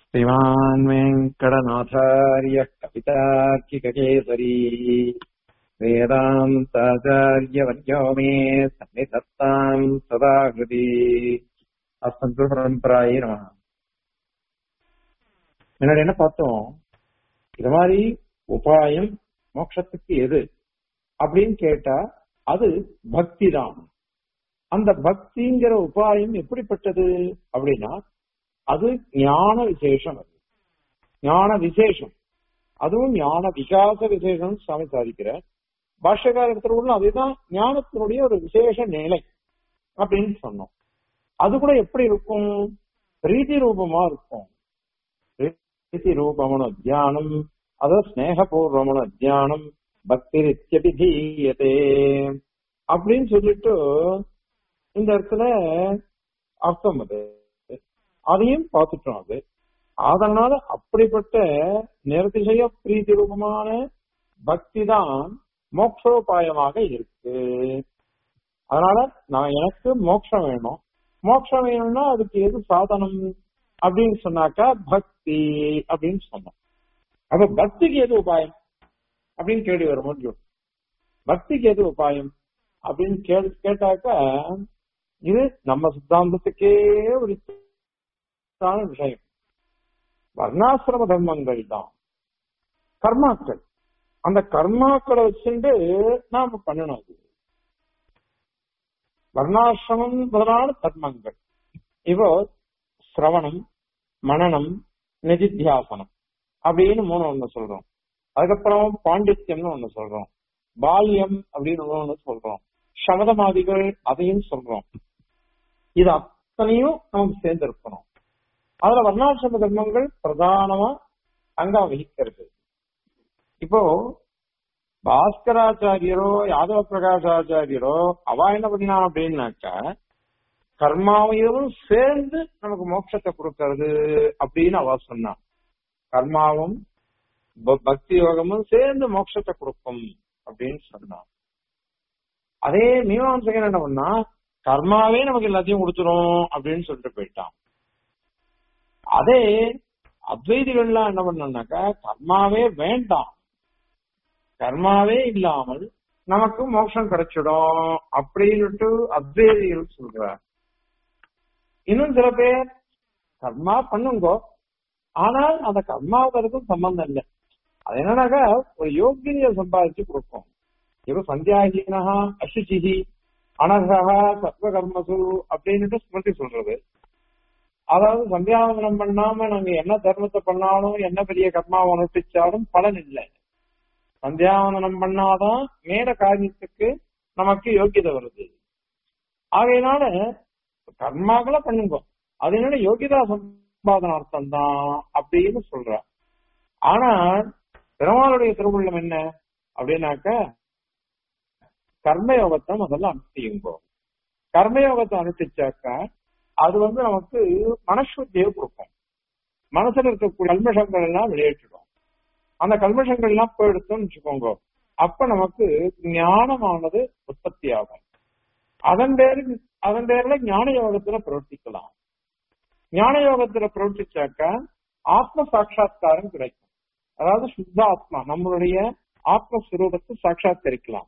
श्रीमान् वेङ्कटनाथार्यः कवितार्किककेसरी वेदान्ताचार्यवर्यो मे सन्निधत्ताम् सदा हृदि அஸ்மத்பரம்பராயே நம முன்னாடி என்ன பார்த்தோம் இது மாதிரி உபாயம் மோட்சத்துக்கு எது அப்படின்னு கேட்டா அது பக்தி தான் அந்த பக்திங்கிற உபாயம் எப்படிப்பட்டது அப்படின்னா அது ஞான விசேஷம் அது ஞான விசேஷம் அதுவும் ஞான விகாச விசேஷம் சுவாமி சாதிக்கிறார் பாஷ்யகாரத்தில் உள்ள அதுதான் ஞானத்தினுடைய ஒரு விசேஷ நிலை அப்படின்னு சொன்னோம் அது கூட எப்படி இருக்கும் பிரீத்தி ரூபமா இருக்கும் பிரீத்தி ரூபமனு தியானம் அதாவது ஸ்னேகபூர்வமனு தியானம் பக்தி தீயதே அப்படின்னு சொல்லிட்டு இந்த இடத்துல அர்த்தம் அது அதையும் பார்த்துட்டோம் அது அதனால அப்படிப்பட்ட நிரதிசய பிரீத்தி ரூபமான பக்தி தான் மோக்ஷோபாயமாக இருக்கு அதனால நான் எனக்கு மோட்சம் வேணும் மோட்சம் வேணும்னா அதுக்கு எது சாதனம் அப்படின்னு சொன்னாக்கா பக்தி அப்படின்னு சொன்னோம் அப்ப பக்திக்கு எது உபாயம் அப்படின்னு கேள்வி வர முடியும் பக்திக்கு எது உபாயம் அப்படின்னு கேள் கேட்டாக்கா இது நம்ம சித்தாந்தத்துக்கே ஒரு விஷயம் வர்ணாசிரம தர்மங்கள் தான் கர்மாக்கள் அந்த கர்மாக்களை வச்சுட்டு நாம பண்ணணும் அது வர்ணாசிரமம் முதலான தர்மங்கள் இப்போ சிரவணம் மனநம் நிதித்தியாசனம் அப்படின்னு மூணு ஒண்ணு சொல்றோம் அதுக்கப்புறம் பாண்டித்யம்னு ஒண்ணு சொல்றோம் பால்யம் அப்படின்னு ஒண்ணு சொல்றோம் சமதமாதிகள் அதையும் சொல்றோம் இது அத்தனையும் நமக்கு சேர்ந்து இருக்கணும் அதுல வர்ணாசிரம தர்மங்கள் பிரதானமா அங்க வகிக்கிறது இப்போ பாஸ்கராச்சாரியரோ யாதவ பிரகாஷாச்சாரியரோ அவ என்ன பண்ணினா அப்படின்னாக்கா கர்மாவையும் சேர்ந்து நமக்கு மோட்சத்தை கொடுக்கறது அப்படின்னு அவ சொன்னா கர்மாவும் பக்தி யோகமும் சேர்ந்து மோட்சத்தை கொடுக்கும் அப்படின்னு சொன்னான் அதே மீமாம்சகன் என்ன பண்ணா கர்மாவே நமக்கு எல்லாத்தையும் கொடுத்துரும் அப்படின்னு சொல்லிட்டு போயிட்டான் அதே அத்வைதிகள்லாம் என்ன பண்ணாக்கா கர்மாவே வேண்டாம் கர்மாவே இல்லாமல் நமக்கு மோட்சம் கிடைச்சிடும் அப்படின்னுட்டு அத்வைதிகள் சொல்றார் இன்னும் சில பேர் கர்மா பண்ணுங்கோ ஆனால் அந்த கர்மாவுக்கு அதுக்கும் சம்பந்தம் இல்லை அது என்னன்னாக்கா ஒரு யோகிய சம்பாதிச்சு கொடுக்கும் இப்போ சந்தியாகீனஹா அசுச்சிஹி அனகா சர்வ கர்மசு அப்படின்னுட்டு ஸ்மிருதி சொல்றது அதாவது சந்தியாவந்தனம் பண்ணாம நாங்க என்ன தர்மத்தை பண்ணாலும் என்ன பெரிய கர்மாவை அனுஷ்டிச்சாலும் பலன் இல்லை சந்தியாவந்தனம் பண்ணாதான் மேட காரியத்துக்கு நமக்கு யோக்கியதை வருது ஆகையினால கர்மாக்களை பண்ணுங்க அது என்னோட யோகிதா சம்பாதனார்த்தம் தான் அப்படின்னு சொல்ற ஆனா பெருமாளுடைய திருவுள்ளம் என்ன அப்படின்னாக்க கர்மயோகத்தை முதல்ல அனுஷ்டியுங்கோ கர்மயோகத்தை அனுஷ்டிச்சாக்கா அது வந்து நமக்கு மனசுத்தியை கொடுக்கும் மனசுல இருக்கக்கூடிய கல்மஷங்கள் எல்லாம் வெளியேற்றிடும் அந்த கல்மஷங்கள் எல்லாம் போயிடுத்தோம்னு வச்சுக்கோங்க அப்ப நமக்கு ஞானமானது உற்பத்தி ஆகும் அதன் பேரு அதன் பேர்ல ஞான யோகத்துல பிரவர்த்திக்கலாம் ஞான யோகத்துல பிரவர்த்திச்சாக்க ஆத்ம சாட்சா்காரம் கிடைக்கும் அதாவது சுத்த ஆத்மா நம்மளுடைய ஆத்மஸ்வரூபத்தை சாட்சாத்தரிக்கலாம்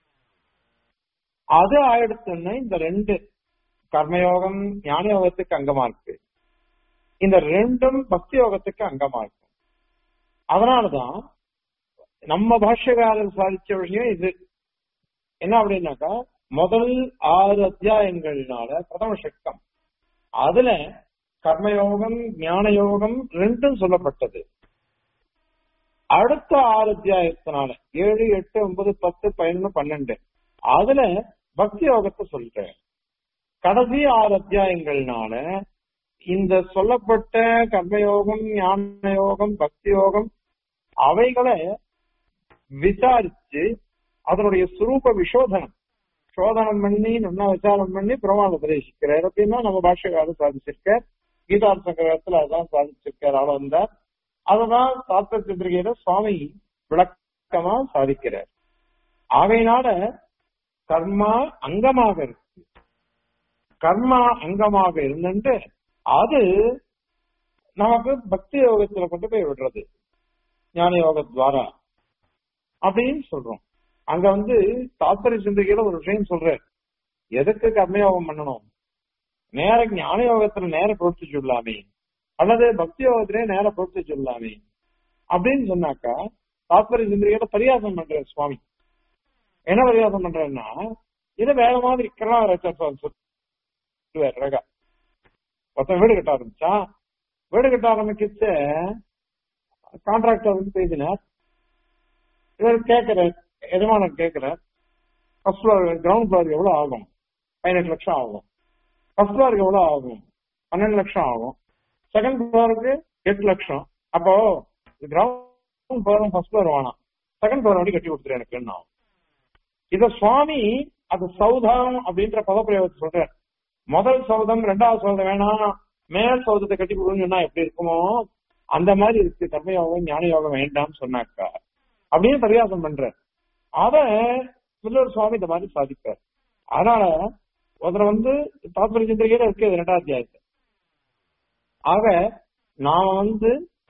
அது ஆயிடுத்துன்னு இந்த ரெண்டு கர்மயோகம் ஞான யோகத்துக்கு அங்கமா இருக்கு இந்த ரெண்டும் பக்தி யோகத்துக்கு அங்கமா இருக்கு அதனாலதான் நம்ம பாஷ்யகாரர் சாதிச்ச விஷயம் இது என்ன அப்படின்னாக்கா முதல் ஆறு அத்தியாயங்கள்னால பிரதம சட்டம் அதுல கர்மயோகம் ஞான யோகம் ரெண்டும் சொல்லப்பட்டது அடுத்த ஆறு அத்தியாயத்தினால ஏழு எட்டு ஒன்பது பத்து பதினொன்னு பன்னெண்டு அதுல பக்தி யோகத்தை சொல்றேன் கடைசி ஆறு அத்தியாயங்கள்னால இந்த சொல்லப்பட்ட கர்மயோகம் ஞான யோகம் பக்தி யோகம் அவைகளை விசாரிச்சு அதனுடைய சுரூப விசோதனம் சோதனம் பண்ணி நல்லா விசாரம் பண்ணி பிரமாணம் உபதேசிக்கிறார் அப்படின்னா நம்ம பாஷ்யக்காரர் சாதிச்சிருக்கார் கீதார் சங்கரத்துல அதான் சாதிச்சிருக்கார் ஆள வந்தார் அததான் சாஸ்திர சித்திரிகையில சுவாமி விளக்கமா சாதிக்கிறார் ஆகையினால கர்மா அங்கமாக இருக்கு கர்மா அங்கமாக இருந்துட்டு அது நமக்கு பக்தி யோகத்துல கொண்டு போய் விடுறது ஞான யோக துவாரா அப்படின்னு சொல்றோம் அங்க வந்து தாத்பரிய சிந்திக்கையில ஒரு விஷயம் சொல்ற எதுக்கு கர்மயோகம் பண்ணணும் நேர ஞான யோகத்துல நேர பொறுத்து சொல்லாமே அல்லது பக்தி யோகத்திலே நேர பொறுத்து சொல்லாமே அப்படின்னு சொன்னாக்கா தாத்பரிய சிந்திரிகளை பரியாசம் பண்ற சுவாமி என்ன பரியாசம் பண்றேன்னா இதை வேற மாதிரி சொல்லுவார் ரகா ஒருத்தன் வீடு கட்ட ஆரம்பிச்சா வீடு கட்ட ஆரம்பிக்கிச்ச கான்ட்ராக்டர் வந்து பேசினார் இவர் கேட்கிறார் எஜமானர் கேட்கிறார் ஃபர்ஸ்ட் ஃப்ளோர் கிரவுண்ட் ஃப்ளோருக்கு எவ்வளவு ஆகும் பதினெட்டு லட்சம் ஆகும் ஃபர்ஸ்ட் ஃப்ளோருக்கு எவ்வளவு ஆகும் பன்னெண்டு லட்சம் ஆகும் செகண்ட் ஃப்ளோருக்கு எட்டு லட்சம் அப்போ கிரவுண்ட் ஃப்ளோரும் ஃபர்ஸ்ட் ஃப்ளோர் வேணாம் செகண்ட் ஃப்ளோர் வண்டி கட்டி கொடுத்துரு எனக்கு என்ன இத சுவாமி அது சௌதம் அப்படின்ற பதப்பிரயோகத்தை சொல்றார் முதல் சௌதம் ரெண்டாவது சௌதம் வேணாம் மேல் சௌதத்தை கட்டி கொடுன்னு சொன்னா எப்படி இருக்குமோ அந்த மாதிரி இருக்கு கர்மயோகம் ஞான யோகம் வேண்டாம்னு சொன்னாக்கா அப்படின்னு பரியாசம் பண்ற அத பில்லூர் சுவாமி இந்த மாதிரி சாதிப்பார் அதனால ஒருத்தர் வந்து தாத்பரிய சிந்திரிகையில இருக்கு ரெண்டாவது அத்தியாயத்தை ஆக நாம வந்து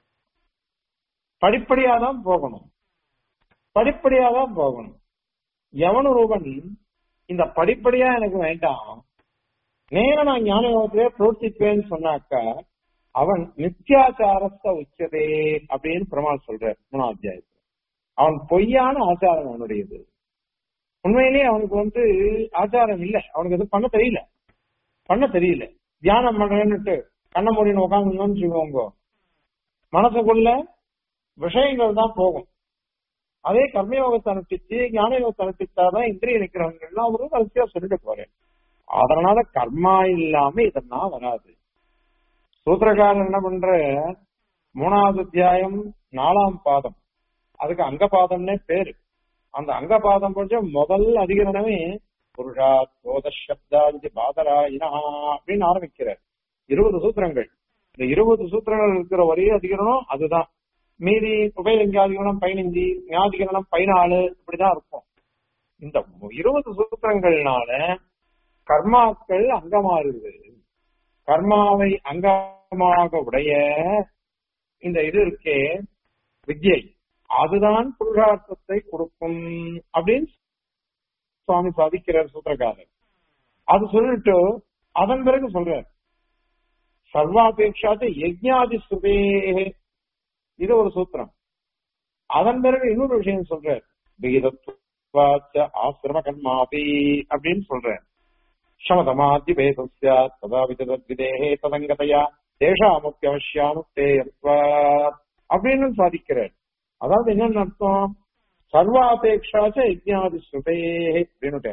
படிப்படியா தான் போகணும் படிப்படியா தான் போகணும் எவனு ரூபன் இந்த படிப்படியா எனக்கு வேண்டாம் நேர நான் ஞான யோகத்திலே பிரவர்த்திப்பேன்னு சொன்னாக்கா அவன் நித்தியாச்சாரஸ்த உச்சதே அப்படின்னு பெருமாள் சொல்றார் மூணாம் அத்தியாயத்துல அவன் பொய்யான ஆச்சாரம் அவனுடையது உண்மையிலேயே அவனுக்கு வந்து ஆச்சாரம் இல்லை அவனுக்கு எதுவும் பண்ண தெரியல பண்ண தெரியல தியானம் பண்றேன்னுட்டு கண்ண மூடின்னு உட்காந்துன்னு வச்சுக்கோங்க மனசுக்குள்ள விஷயங்கள் தான் போகும் அதே கர்மயோகத்தை அனுப்பிச்சு ஞான யோகத்தை அனுப்பிச்சாதான் இந்திரிய நிக்கிறவங்க எல்லாம் ஒரு வரிசையா சொல்லிட்டு போறேன் அதனால கர்மா இல்லாம இதெல்லாம் வராது சூத்திரக்காரன் என்ன பண்ற மூணாவது அத்தியாயம் நாலாம் பாதம் அதுக்கு அங்கபாதம்னே பேரு அந்த அங்கபாதம் கொஞ்சம் முதல் அதிகரணமே புருஷா போத சப்தாதி பாதராயினா அப்படின்னு ஆரம்பிக்கிறார் இருபது சூத்திரங்கள் இந்த இருபது சூத்திரங்கள் இருக்கிற ஒரே அதிகரணம் அதுதான் மீதி உபயலிங்காதிகரணம் பதினஞ்சு ஞாதிகரணம் பதினாலு இப்படிதான் இருக்கும் இந்த இருபது சூத்திரங்கள்னால கர்மாக்கள் அங்கமாறுது கர்மாவை அங்கமாக உடைய இந்த இது இருக்கே வித்யை அதுதான் புருஷார்த்தத்தை கொடுக்கும் அப்படின்னு சுவாமி சாதிக்கிறார் சூத்திரக்காரர் அது சொல்லிட்டு அதன் பிறகு சொல்றார் சர்வாபேட்சாத்து யஜ்ஞாதி சுபே இது ஒரு சூத்திரம் அதன் பிறகு இன்னொரு விஷயம் சொல்றார் விகிதத்வாச்ச ஆசிரம கர்மாபி அப்படின்னு சொல்றார் சமதமாதி பேதஸ்ய ததா விதத்விதேகே ததங்கதையா தேஷாமுக்கியவசியாமுக்தேயத்வா அப்படின்னு சாதிக்கிறார் அதாவது என்னன்னு அர்த்தம் சர்வாபேட்சாச்ச யஜ்ஞாதி ஸ்ருதே அப்படின்னு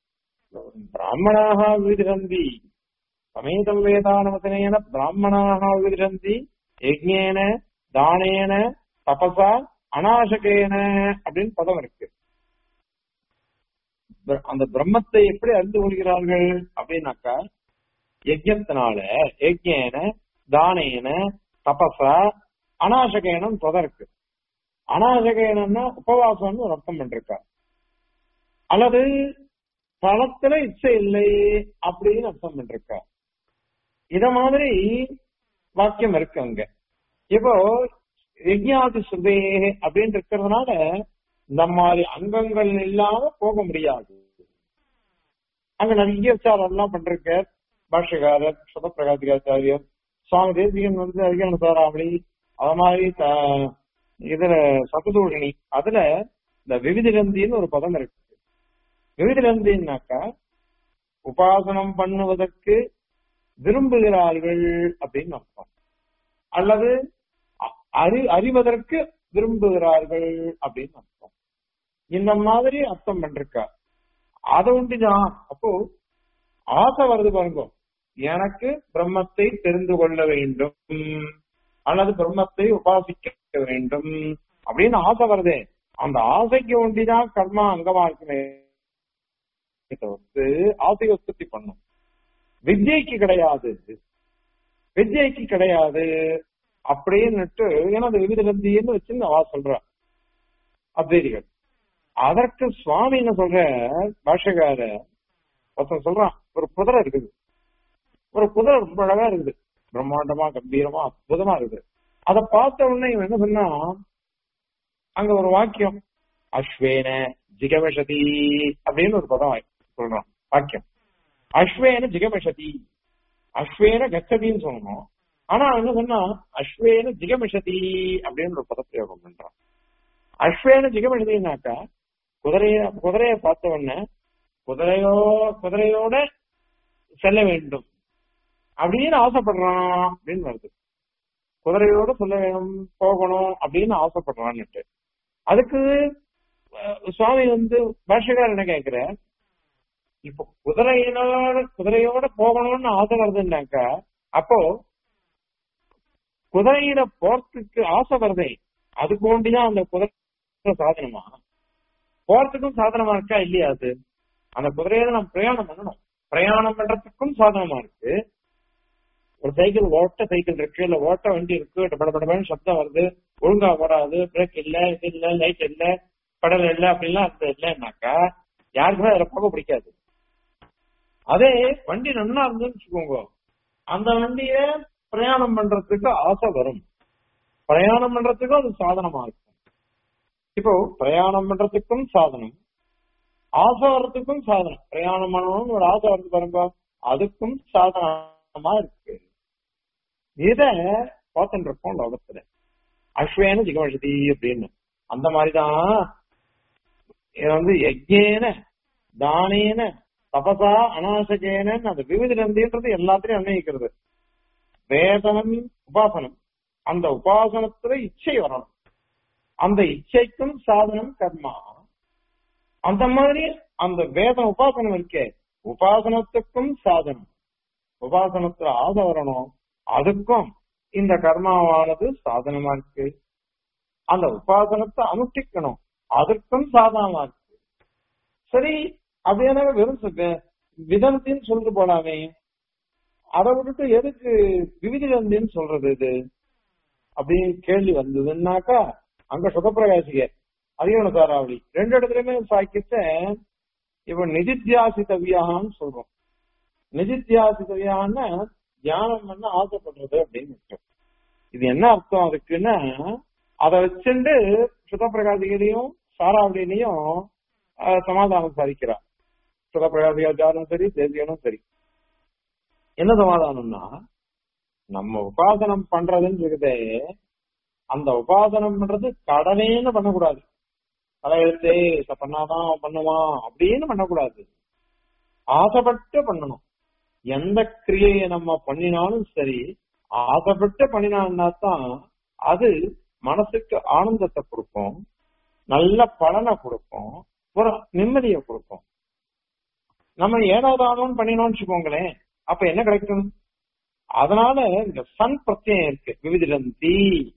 பிராமணாக விதிரந்தி சமேதம் வேதானவசனேன பிராமணாக விதிரந்தி யஜ்ஞேன தானேன தபசா அநாசகேன அப்படின்னு பதம் இருக்கு அந்த பிரம்மத்தை எப்படி அறிந்து கொள்கிறார்கள் அப்படின்னாக்கா யஜ்யத்தினால யஜ்யேன தானேன தபசா அநாசகேனம் பதம் இருக்கு அநாசகேனம்னா உபவாசம்னு ஒரு அர்த்தம் பண்ணிருக்கா அல்லது பழத்துல இச்சை இல்லை அப்படின்னு அர்த்தம் பண்ணிருக்கா இத மாதிரி வாக்கியம் இருக்கு அங்க இப்போ யஜ்ஞாதி சுதே அப்படின்னு இருக்கிறதுனால இந்த மாதிரி அங்கங்கள் இல்லாம போக முடியாது அங்க நிறைய விசாரம் எல்லாம் பண்றிருக்க பாஷ்யகாரர் சுதப்பிரகாசிகாச்சாரியர் சுவாமி தேசிகன் வந்து அதிகார சாராவளி அது மாதிரி இதுல சத்துதூஷணி அதுல இந்த விவிதிரந்தின்னு ஒரு பதம் இருக்கு விவிதிரந்தின்னாக்கா உபாசனம் பண்ணுவதற்கு விரும்புகிறார்கள் அப்படின்னு அர்த்தம் அல்லது அறி அறிவதற்கு விரும்புகிறார்கள் அப்படின்னு அர்த்தம் இந்த மாதிரி அர்த்தம் பண்றா அதை உண்டுதான் அப்போ ஆசை வருது பாருங்க எனக்கு பிரம்மத்தை தெரிந்து கொள்ள வேண்டும் அல்லது பிரம்மத்தை உபாசிக்க வேண்டும் அப்படின்னு ஆசை வருதே அந்த ஆசைக்கு ஒண்டிதான் கர்மா அங்கமா இருக்குமே ஆசையை உற்பத்தி பண்ணும் வித்யைக்கு கிடையாது வித்யைக்கு கிடையாது அப்படின்னுட்டு ஏன்னா அது விவிதந்தின்னு வச்சு அவா சொல்ற அத்வைதிகள் அதற்கு சுவாமி என்ன சொல்ற பாஷகார ஒருத்தன் சொல்றான் ஒரு குதிரை இருக்குது ஒரு குதிரை ரொம்ப அழகா இருக்குது பிரம்மாண்டமா கம்பீரமா அற்புதமா இருக்கு அதை பார்த்த உடனே இவன் என்ன சொன்னா அங்க ஒரு வாக்கியம் அஸ்வேன ஜிகமிஷதி அப்படின்னு ஒரு பதம் சொல்றான் வாக்கியம் அஸ்வேன ஜிகமிஷதி அஸ்வேன கச்சதின்னு சொல்லணும் ஆனா என்ன சொன்னா அஸ்வேன ஜிகமிஷதி அப்படின்னு ஒரு பதப்பிரயோகம் பண்றான் அஸ்வேன ஜிகமிஷதினாக்கா குதிரைய குதிரைய பார்த்த உடனே குதிரையோ குதிரையோட செல்ல வேண்டும் அப்படின்னு ஆசைப்படுறான் அப்படின்னு வருது குதிரையோட சொல்ல வேணும் போகணும் அப்படின்னு ஆசைப்படுறான்னுட்டு அதுக்கு சுவாமி வந்து பாஷகார் என்ன கேக்குற இப்ப குதிரையோட குதிரையோட போகணும்னு ஆசை வருதுன்னாக்கா அப்போ குதிரையில போறதுக்கு ஆசை வருதே அதுக்கு வேண்டிதான் அந்த குதிரை சாதனமா போறதுக்கும் சாதனமா இருக்கா இல்லையா அது அந்த குதிரையில நம்ம பிரயாணம் பண்ணணும் பிரயாணம் பண்றதுக்கும் சாதனமா இருக்கு ஒரு சைக்கிள் ஓட்ட சைக்கிள் இருக்கு இல்ல ஓட்ட வண்டி இருக்கு படபடபடன்னு சப்தம் வருது ஒழுங்கா ஓடாது பிரேக் இல்ல இது இல்ல லைட் இல்ல படல் இல்ல அப்படின்லாம் அது இல்லைன்னாக்கா யாருக்குமே அதுல போக பிடிக்காது அதே வண்டி நன்னா இருந்துன்னு வச்சுக்கோங்க அந்த வண்டிய பிரயாணம் பண்றதுக்கு ஆசை வரும் பிரயாணம் பண்றதுக்கும் அது சாதனமா இருக்கும் இப்போ பிரயாணம் பண்றதுக்கும் சாதனம் ஆசை வர்றதுக்கும் சாதனம் பிரயாணம் பண்ணணும்னு ஒரு ஆசை வருது பாருங்க அதுக்கும் சாதனமா இருக்கு இத பார்த்துட்டு இருக்கோம் லோகத்துல அஸ்வேன ஜிகவசதி அப்படின்னு அந்த மாதிரிதான் இது வந்து யஜ்ஞேன தானேன தபசா அனாசகேன அந்த விவித நந்தின்றது எல்லாத்திலையும் அன்வயிக்கிறது வேதனம் உபாசனம் அந்த உபாசனத்துல இச்சை வரணும் அந்த இச்சைக்கும் சாதனம் கர்மா அந்த மாதிரி அந்த வேத உபாசனம் இருக்கே உபாசனத்துக்கும் சாதனம் உபாசனத்துல ஆசை வரணும் அதுக்கும் இந்த கர்மாவானது சாதனமா இருக்கு அந்த உபாசனத்தை அனுஷ்டிக்கணும் அதற்கும் சாதனமா இருக்கு சரி அப்படியான வெறும் விதந்தின்னு சொல்லிட்டு போலாமே அதை விட்டுட்டு எதுக்கு விவிதிலந்தின்னு சொல்றது இது அப்படின்னு கேள்வி வந்ததுன்னாக்கா அங்க சுகப்பிரகாசிக அதிகன தாராவளி ரெண்டு இடத்துலயுமே சாக்கித்த இப்ப நிதித்தியாசித்தவியான்னு சொல்றோம் நிதித்தியாசித்தவியான்னா தியானம் பண்ண ஆசைப்படுறது அப்படின்னு அர்த்தம் இது என்ன அர்த்தம் அதுக்குன்னா அதை வச்சுட்டு சுகப்பிரகாசிகளையும் சாராவளியிலையும் சமாதானம் சாதிக்கிறார் சுகப்பிரகாசிகாச்சாரம் சரி தேசியனும் சரி என்ன சமாதானம்னா நம்ம உபாசனம் பண்றதுன்னு இருக்குதே அந்த உபாசனம் பண்றது கடனேன்னு பண்ணக்கூடாது தலையெழுத்தே இத பண்ணாதான் பண்ணுவான் அப்படின்னு பண்ணக்கூடாது ஆசைப்பட்டு பண்ணணும் எந்த கிரியையை நம்ம பண்ணினாலும் சரி ஆசைப்பட்டு பண்ணினா தான் அது மனசுக்கு ஆனந்தத்தை கொடுக்கும் நல்ல பலனை கொடுக்கும் ஒரு நிம்மதியை கொடுக்கும் நம்ம ஏனோதானோன்னு பண்ணினோம்னு வச்சுக்கோங்களேன் அப்ப என்ன கிடைக்கும் அதனால இந்த சன் பிரத்யம் இருக்கு விவிதிரந்தி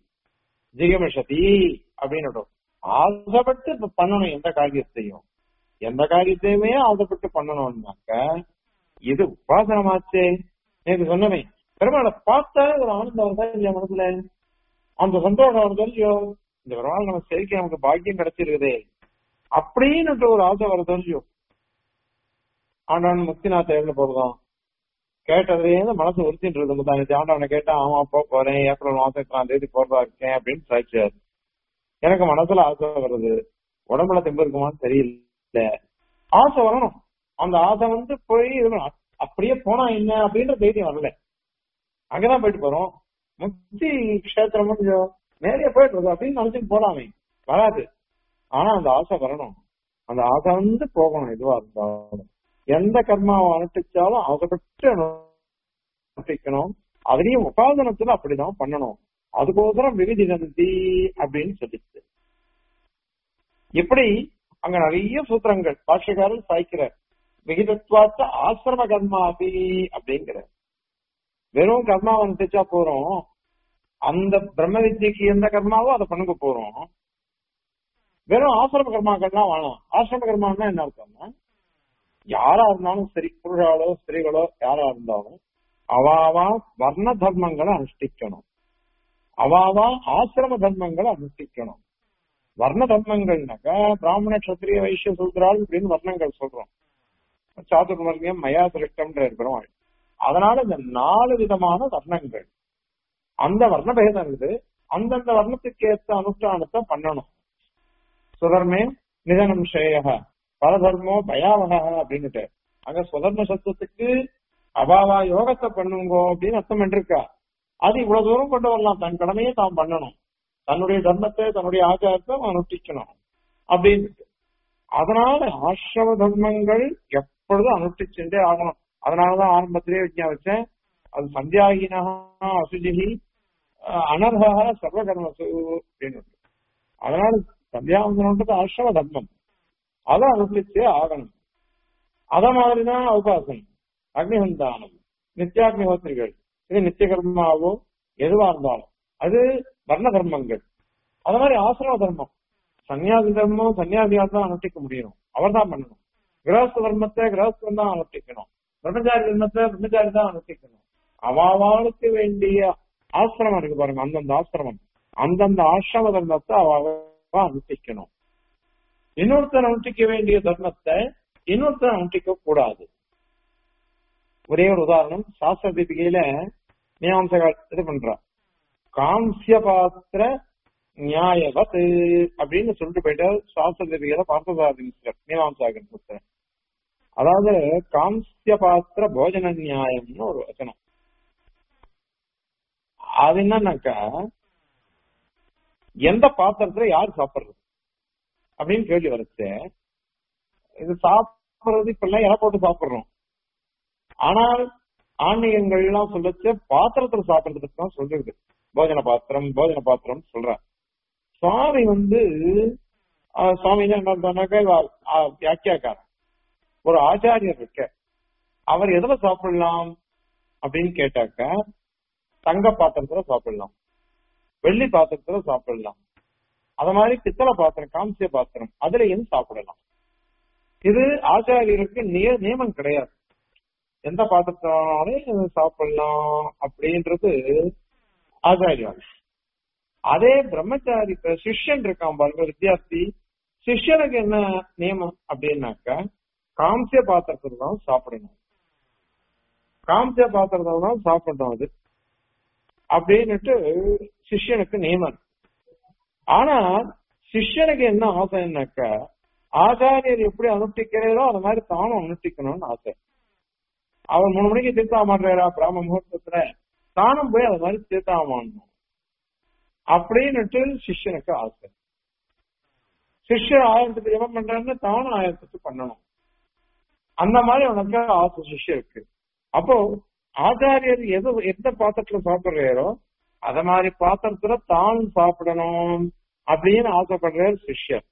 ஜிகமிஷதி அப்படின்னு ஆசைப்பட்டு இப்ப பண்ணணும் எந்த காரியத்தையும் எந்த காரியத்தையுமே ஆசைப்பட்டு பண்ணணும்னாக்க இது உபாசனமாச்சே நேற்று சொன்னமே பெருமாளை பார்த்தாலே ஒரு ஆனந்தம் வருதா இல்லையா மனசுல அந்த சந்தோஷம் வருதோ இல்லையோ இந்த பெருமாள் நம்ம சரிக்கு நமக்கு பாக்கியம் கிடைச்சிருக்குதே அப்படின்னு ஒரு ஆசை வருதோ இல்லையோ ஆண்டான் முக்திநாத் எவ்வளவு போறதாம் கேட்டதுலேயே மனசு உறுத்திட்டு இருக்கு தான் ஆண்டவனை கேட்டா ஆமா போக போறேன் ஏப்ரல் மாசம் எட்டாம் தேதி போறதா இருக்கேன் அப்படின்னு சாய்ச்சாரு எனக்கு மனசுல ஆசை வருது உடம்புல தெம்பு இருக்குமான்னு தெரியல ஆசை வரணும் அந்த ஆசை வந்து போய் அப்படியே போனா என்ன அப்படின்ற தைரியம் வரல அங்கதான் போயிட்டு போறோம் முக்தி கஷேத்திரம் கொஞ்சம் நேரைய போயிட்டு இருக்கோம் அப்படின்னு நினைச்சுட்டு போலாமே வராது ஆனா அந்த ஆசை வரணும் அந்த ஆசை வந்து போகணும் எதுவா இருந்தாலும் எந்த கர்மாவை அனுஷ்டிச்சாலும் ஆசைப்பட்டு அனுஷ்டிக்கணும் அதுலயும் உபாசனத்துல அப்படிதான் பண்ணணும் அதுக்கோசரம் விவிதி நந்தி அப்படின்னு சொல்லிச்சு இப்படி அங்க நிறைய சூத்திரங்கள் பாஷ்யக்காரர் சாய்க்கிறார் விகிதத்வாத்த ஆசிரம கர்மாபி அப்படிங்கிற வெறும் கர்மாவை அனுஷ்டிச்சா போறோம் அந்த பிரம்ம வித்யக்கு எந்த கர்மாவோ அதை பண்ணுங்க போறோம் வெறும் ஆசிரம கர்மாக்கள்லாம் வேணாம் ஆசிரம கர்மான்னா என்ன அர்த்தம்னா யாரா இருந்தாலும் சரி புருஷாலோ ஸ்திரீகளோ யாரா இருந்தாலும் அவாவா வர்ண தர்மங்களை அனுஷ்டிக்கணும் அவாவா ஆசிரம தர்மங்களை அனுஷ்டிக்கணும் வர்ண தர்மங்கள்னாக்கா பிராமண கத்திரிய வைசிய சூத்ரால் அப்படின்னு வர்ணங்கள் சொல்றோம் சாதுர்வர்ணியம் மயா சிருஷ்டம்ன்ற இருக்கிறோம் அதனால இந்த நாலு விதமான வர்ணங்கள் அந்த வர்ணபேதம் இருக்குது அந்தந்த வர்ணத்துக்கு ஏற்ற அனுஷ்டானத்தை பண்ணணும் சுதர்மே நிதனம் ஷேயக பரதர்மோ பயாவக அப்படின்னுட்டு அங்க சுதர்ம சத்துவத்துக்கு அபாவா யோகத்தை பண்ணுங்கோ அப்படின்னு அர்த்தம் பண்ணிருக்கா அது இவ்வளவு தூரம் கொண்டு வரலாம் தன் கடமையை தான் பண்ணணும் தன்னுடைய தர்மத்தை தன்னுடைய ஆச்சாரத்தை அவன் அனுஷ்டிக்கணும் அப்படின்னு அதனால ஆசிரம தர்மங்கள் எப்பொழுதும் அனுஷ்டிச்சுட்டே ஆகணும் அதனாலதான் ஆரம்பத்திலே விஜயா வச்சேன் அது சந்தியாகினா அசுஜிகி அனர்ஹா சர்வகர்மசு அப்படின்னு அதனால சந்தியாவந்தனன்றது ஆசிரம தர்மம் அதை அனுஷ்டிச்சே ஆகணும் அத மாதிரிதான் அவகாசம் அக்னிஹந்தானம் நித்தியாக்னிஹோத்திரிகள் இது நித்திய கர்மாவோ எதுவா இருந்தாலும் அது வர்ண தர்மங்கள் அது மாதிரி ஆசிரம தர்மம் சன்னியாசி தர்மம் சன்னியாசியா தான் அனுஷ்டிக்க முடியும் அவர் தான் பண்ணணும் கிரகஸ்த தர்மத்தை கிரகஸ்தம் தான் அனுஷ்டிக்கணும் பிரம்மச்சாரி தர்மத்தை பிரம்மச்சாரி தான் அனுஷ்டிக்கணும் அவாவாளுக்கு வேண்டிய ஆசிரமம் இருக்கு பாருங்க அந்தந்த ஆசிரமம் அந்தந்த ஆசிரம தர்மத்தை அவாவா அனுஷ்டிக்கணும் இன்னொருத்தர் அனுஷ்டிக்க வேண்டிய தர்மத்தை இன்னொருத்தர் அனுஷ்டிக்க கூடாது ஒரே ஒரு உதாரணம் சாஸ்திர தீபிகையில மீமாம்சகால் இது பண்றா காம்சிய பாத்திர நியாயவத் அப்படின்னு சொல்லிட்டு போயிட்டார் சாஸ்திர தீபிகையில பார்த்தசாரதி மிஸ்டர் மீமாம்சாகன் புத்தர் அதாவது காம்சிய பாத்திர போஜன நியாயம்னு ஒரு வச்சனம் அது என்னன்னாக்கா எந்த பாத்திரத்துல யார் சாப்பிடுறது அப்படின்னு கேள்வி வருச்சு இது சாப்பிடுறது இப்ப எல்லாம் இலை போட்டு சாப்பிடுறோம் ஆனால் ஆன்மீகங்கள் எல்லாம் சொல்லச்சு பாத்திரத்துல சாப்பிடுறதுக்கு தான் சொல்றது போஜன பாத்திரம் போஜன பாத்திரம் சொல்ற சுவாமி வந்து சுவாமி என்ன பண்ணாக்க வியாக்கியாக்காரன் ஒரு ஆச்சாரியர் இருக்க அவர் எதுல சாப்பிடலாம் அப்படின்னு கேட்டாக்க தங்க பாத்திரத்துல சாப்பிடலாம் வெள்ளி பாத்திரத்துல சாப்பிடலாம் அத மாதிரி பித்தளை பாத்திரம் காம்சிய பாத்திரம் அதுலயும் சாப்பிடலாம் இது ஆச்சாரியருக்கு நியமம் கிடையாது எந்த பாத்திரத்தினாலும் சாப்பிடலாம் அப்படின்றது ஆச்சாரியம் அதே பிரம்மச்சாரி சிஷ்யன் இருக்கான் பாருங்க வித்தியார்த்தி சிஷ்யனுக்கு என்ன நியமம் அப்படின்னாக்கா காம்சிய பாத்திரத்துல தான் சாப்பிடணும் காம்சிய பாத்திரத்துல தான் சாப்பிடணும் அது அப்படின்னுட்டு சிஷ்யனுக்கு நியமம் ஆனா சிஷ்யனுக்கு என்ன ஆசைன்னாக்கா ஆச்சாரியர் எப்படி அனுஷ்டிக்கிறீரோ அது மாதிரி தானும் அனுஷ்டிக்கணும்னு ஆசை அவர் மூணு மணிக்கு தீர்த்தாமாடுறாரா பிராம முகூர்த்தத்துல தானும் போய் அது மாதிரி தீர்த்தாமாடணும் அப்படின்னுட்டு சிஷ்யனுக்கு ஆசை சிஷ்யர் ஆயிரத்துக்கு ஜபம் பண்றாருன்னு தானும் ஆயிரத்துக்கு பண்ணணும் அந்த மாதிரி உனக்கு ஆசை சிஷ்யருக்கு அப்போ ஆச்சாரியர் எது எந்த பாத்திரத்துல சாப்பிடுறாரோ அத மாதிரி பாத்திரத்துல தானும் சாப்பிடணும் அப்படின்னு ஆசைப்படுறாரு சிஷ்யர்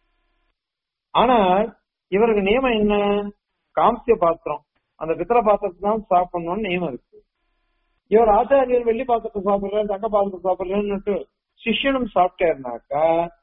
ஆனா இவருக்கு நியமம் என்ன காம்சிய பாத்திரம் அந்த பித்தளை பாத்திரத்தை தான் சாப்பிடணும்னு நியமம் இருக்கு இவர் ஆச்சாரியர் வெள்ளி பாத்திரத்தை சாப்பிடுறாரு தங்க பாத்திரத்தை சாப்பிடுறேன்னு சிஷ்யனும் சாப்பிட்டேன்னாக்கா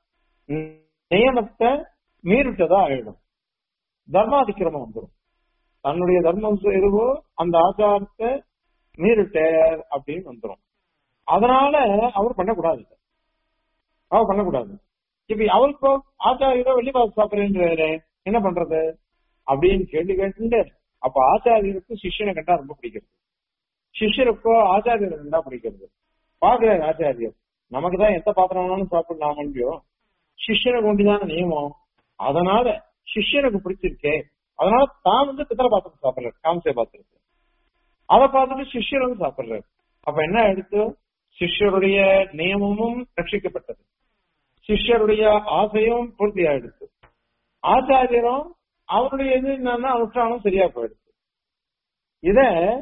நியமத்தை மீறிட்டதா ஆயிடும் தர்மாதிக்கிரமம் வந்துடும் தன்னுடைய தர்மம் எதுவோ அந்த ஆச்சாரத்தை மீறிட்டார் அப்படின்னு வந்துடும் அதனால அவர் பண்ணக்கூடாது அவர் பண்ணக்கூடாது இப்ப அவருக்கு ஆச்சாரியரோ வெள்ளி பாத்திரம் சாப்பிடுறேன்றாரு என்ன பண்றது அப்படின்னு கேள்வி கேட்டு அப்ப ஆச்சாரியருக்கு சிஷ்யனை கண்டா ரொம்ப பிடிக்கிறது சிஷ்யருக்கோ ஆச்சாரியரை கண்டா பிடிக்கிறது பாக்குறாரு ஆச்சாரியர் நமக்கு தான் எந்த பாத்திரம் வேணாலும் சாப்பிடலாம் இல்லையோ சிஷ்யனுக்கு ஒன்றுதான நியமம் அதனால சிஷ்யனுக்கு பிடிச்சிருக்கே அதனால தான் வந்து பித்தளை பாத்திரம் சாப்பிடுறாரு காம்சே பாத்திரத்தை அதை பார்த்துட்டு சிஷ்யர் வந்து சாப்பிடுறாரு அப்ப என்ன எடுத்து சிஷ்யருடைய நியமமும் ரட்சிக்கப்பட்டது சிஷ்யருடைய ஆசையும் பூர்த்தி ஆயிடுச்சு ஆச்சாரியரும் அவருடைய இது என்னன்னா அனுஷ்டானம் சரியா போயிடுச்சு இத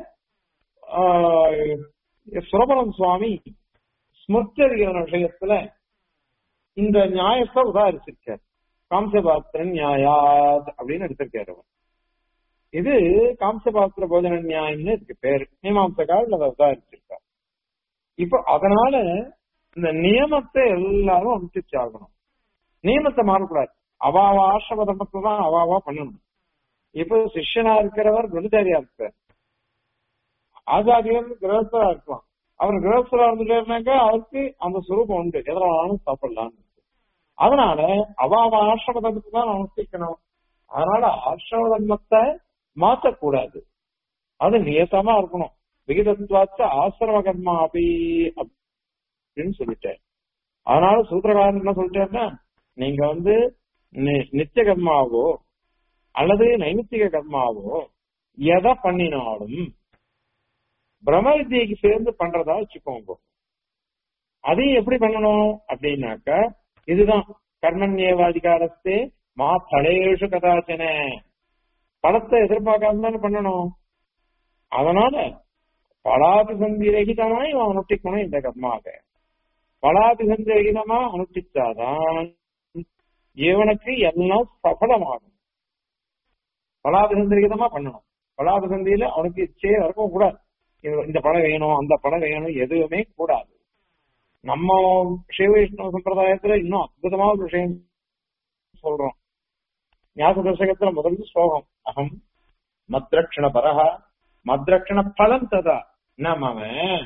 சுரபலம் சுவாமி ஸ்மிருத்தரியான விஷயத்துல இந்த நியாயத்தை உதாரிச்சிருக்கார் காம்சபாத்திரன் நியாயாத் அப்படின்னு எடுத்திருக்காரு அவர் இது காம்சபாத்திர போஜன நியாயம்னு இருக்கு பேரு மீமாம்சகால் அதை உதாரிச்சிருக்கார் இப்போ அதனால இந்த நியமத்தை எல்லாரும் அனுஷ்டிச்சாகணும் நியமத்தை மாறக்கூடாது அவாவா ஆசிரம தர்மத்தை தான் அவாவா பண்ணணும் இப்போ சிஷ்யனா இருக்கிறவர் பிரம்மச்சாரியா இருப்பார் ஆச்சாரியர் கிரகஸ்தரா இருக்கலாம் அவர் கிரகஸ்தரா இருந்துட்டாருனாக்கா அவருக்கு அந்த சுரூபம் உண்டு எதிராலும் சாப்பிடலாம் அதனால அவாவ ஆசிரம தர்மத்தை தான் அனுஷ்டிக்கணும் அதனால ஆசிரம தர்மத்தை மாற்றக்கூடாது அது நியசமா இருக்கணும் விகிதத்வாச்ச ஆசிரம கர்மா அப்படி அப்படின்னு சொல்லிட்டேன் அதனால சூத்திரகாரன் என்ன சொல்லிட்டேன்னா நீங்க வந்து நி- நித்திய கர்மாவோ அல்லது நைமித்திக கர்மாவோ எதை பண்ணினாலும் பிரம்ம வித்தியைக்கு சேர்ந்து பண்றதா வச்சுக்கோங்க அதையும் எப்படி பண்ணணும் அப்படின்னாக்க இதுதான் கர்மண்யேவாதிகாரத்தே மா பலேஷு கதாச்சன பலத்தை எதிர்பார்க்காம தானே பண்ணணும் அதனால பலாபிசந்தி ரகிதமாய் இவன் அனுஷ்டிக்கணும் இந்த கர்மாவை பலாபிசந்தி ரகிதமா அனுஷ்டிச்சாதான் இவனுக்கு எல்லாம் சஃலமாகும் பலாபிசந்தி ரகிதமா பண்ணணும் பலாபிசந்தியில அவனுக்கு இச்சையே இருக்கும் கூடாது இது- இந்த படம் வேணும் அந்த படம் வேணும் எதுவுமே கூடாது நம்ம சிவ வைஷ்ணவ சம்பிரதாயத்துல இன்னும் அற்புதமான ஒரு விஷயம் சொல்றோம் ஞாபக தசகத்துல முதல்ல ஸ்லோகம் அகம் மத்ரக்ஷண பரஹ மத்ரக்ஷண பலம் ததா என்ன அவன்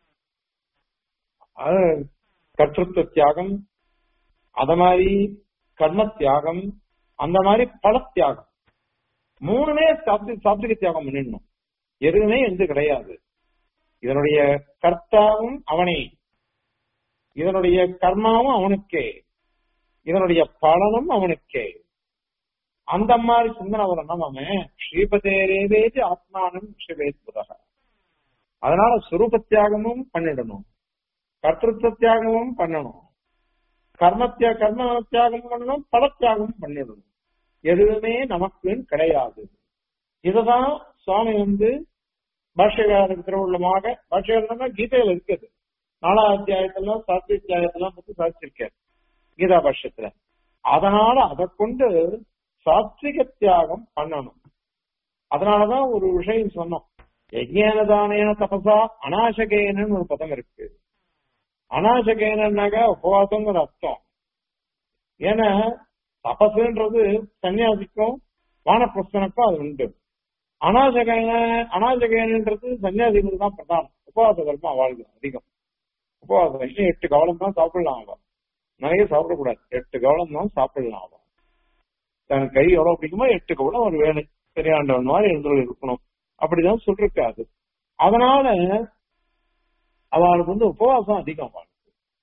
அது கர்த்தத்துவ தியாகம் அத மாதிரி கர்ம தியாகம் அந்த மாதிரி பல தியாகம் மூணுமே சாத்வி சாத்விக தியாகம் பண்ணிடணும் எதுவுமே எந்த கிடையாது இதனுடைய கர்த்தாவும் அவனே இதனுடைய கர்மாவும் அவனுக்கே இதனுடைய பலனும் அவனுக்கே அந்த மாதிரி சிந்தனை வரணும் அவன் ஸ்ரீபதேரேவேதி ஆத்மானம் சிவேத்புதக அதனால சுரூப தியாகமும் பண்ணிடணும் கர்த்தத்துவ தியாகமும் பண்ணணும் கர்ம தியா கர்ம தியாகம் பண்ணணும் பல தியாகமும் பண்ணிடணும் எதுவுமே நமக்குன்னு கிடையாது இதுதான் சுவாமி வந்து பாஷ்யகாரன் திருவுள்ளமாக பாஷ்யகாரன் கீதையில இருக்குது நாலாம் அத்தியாயத்துல சாத்தி அத்தியாயத்தெல்லாம் பத்தி சாதிச்சிருக்காரு கீதா பாஷ்யத்துல அதனால அதை கொண்டு சாத்விக தியாகம் பண்ணணும் அதனாலதான் ஒரு விஷயம் சொன்னோம் யஜ்ஞான தானேன தபசா அநாசகேனன்னு ஒரு பதம் இருக்கு அநாசகேனன்னாக உபவாசங்கிற அர்த்தம் ஏன்னா தபசுன்றது சன்னியாசிக்கும் வானப்பிரஸ்தனுக்கும் அது உண்டு அநாசகன அநாசகேனன்றது சன்னியாசிகளுக்கு தான் பிரதானம் உபவாச தர்மம் அவளுக்கு அதிகம் உபவாசம் இன்னும் எட்டு கவலம் தான் சாப்பிடலாம் அவன் நிறைய சாப்பிடக்கூடாது எட்டு கவலம் தான் சாப்பிடலாம் அவன் தன் கை எவ்வளவு பிடிக்குமோ எட்டு கவலம் ஒரு வேலை பெரியாண்டவன் மாதிரி எழுந்து இருக்கணும் அப்படிதான் சொல்லிருக்காது அதனால அவளுக்கு வந்து உபவாசம் அதிகம் அவளுக்கு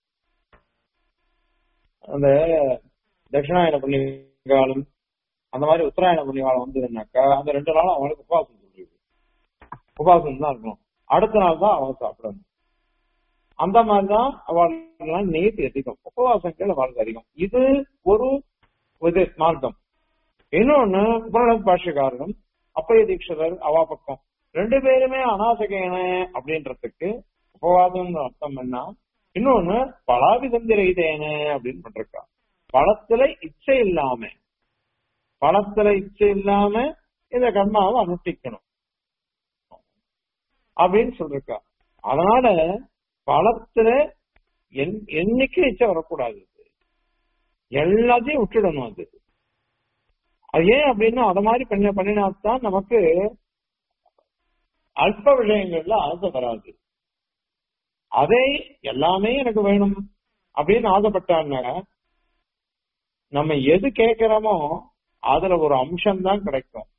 அந்த தட்சிணாயன புண்ணியகாலம் அந்த மாதிரி உத்தராயண புண்ணியகாலம் வந்ததுன்னாக்கா அந்த ரெண்டு நாளும் அவனுக்கு உபவாசம் சொல்லிடுது உபவாசம் தான் இருக்கணும் அடுத்த நாள் தான் அவன் சாப்பிடணும் அந்த மாதிரிதான் அவளுக்கு நீதி அதிகம் உபவாசங்கள் அவளுக்கு அதிகம் இது ஒரு இது மார்க்கம் இன்னொன்னு உபநட பாஷ்யக்காரரும் அப்பய தீட்சிதர் அவா பக்கம் ரெண்டு பேருமே அநாசகேன அப்படின்றதுக்கு உபவாதம் அர்த்தம் என்ன இன்னொன்னு பலாவிதந்திரைதேன அப்படின்னு பண்றா பழத்துல இச்சை இல்லாம பழத்துல இச்சை இல்லாம இந்த கர்மாவை அனுஷ்டிக்கணும் அப்படின்னு சொல்லிருக்கா அதனால பழத்துல என்னைக்கு இச்சை வரக்கூடாது எல்லாத்தையும் விட்டுடணும் அது அது ஏன் அப்படின்னா அத மாதிரி பண்ண பண்ணினாத்தான் நமக்கு அல்ப விஷயங்கள்ல ஆசை வராது அதே எல்லாமே எனக்கு வேணும் அப்படின்னு ஆசைப்பட்டாங்க நம்ம எது கேட்கிறோமோ அதுல ஒரு அம்சம் தான் கிடைக்கும்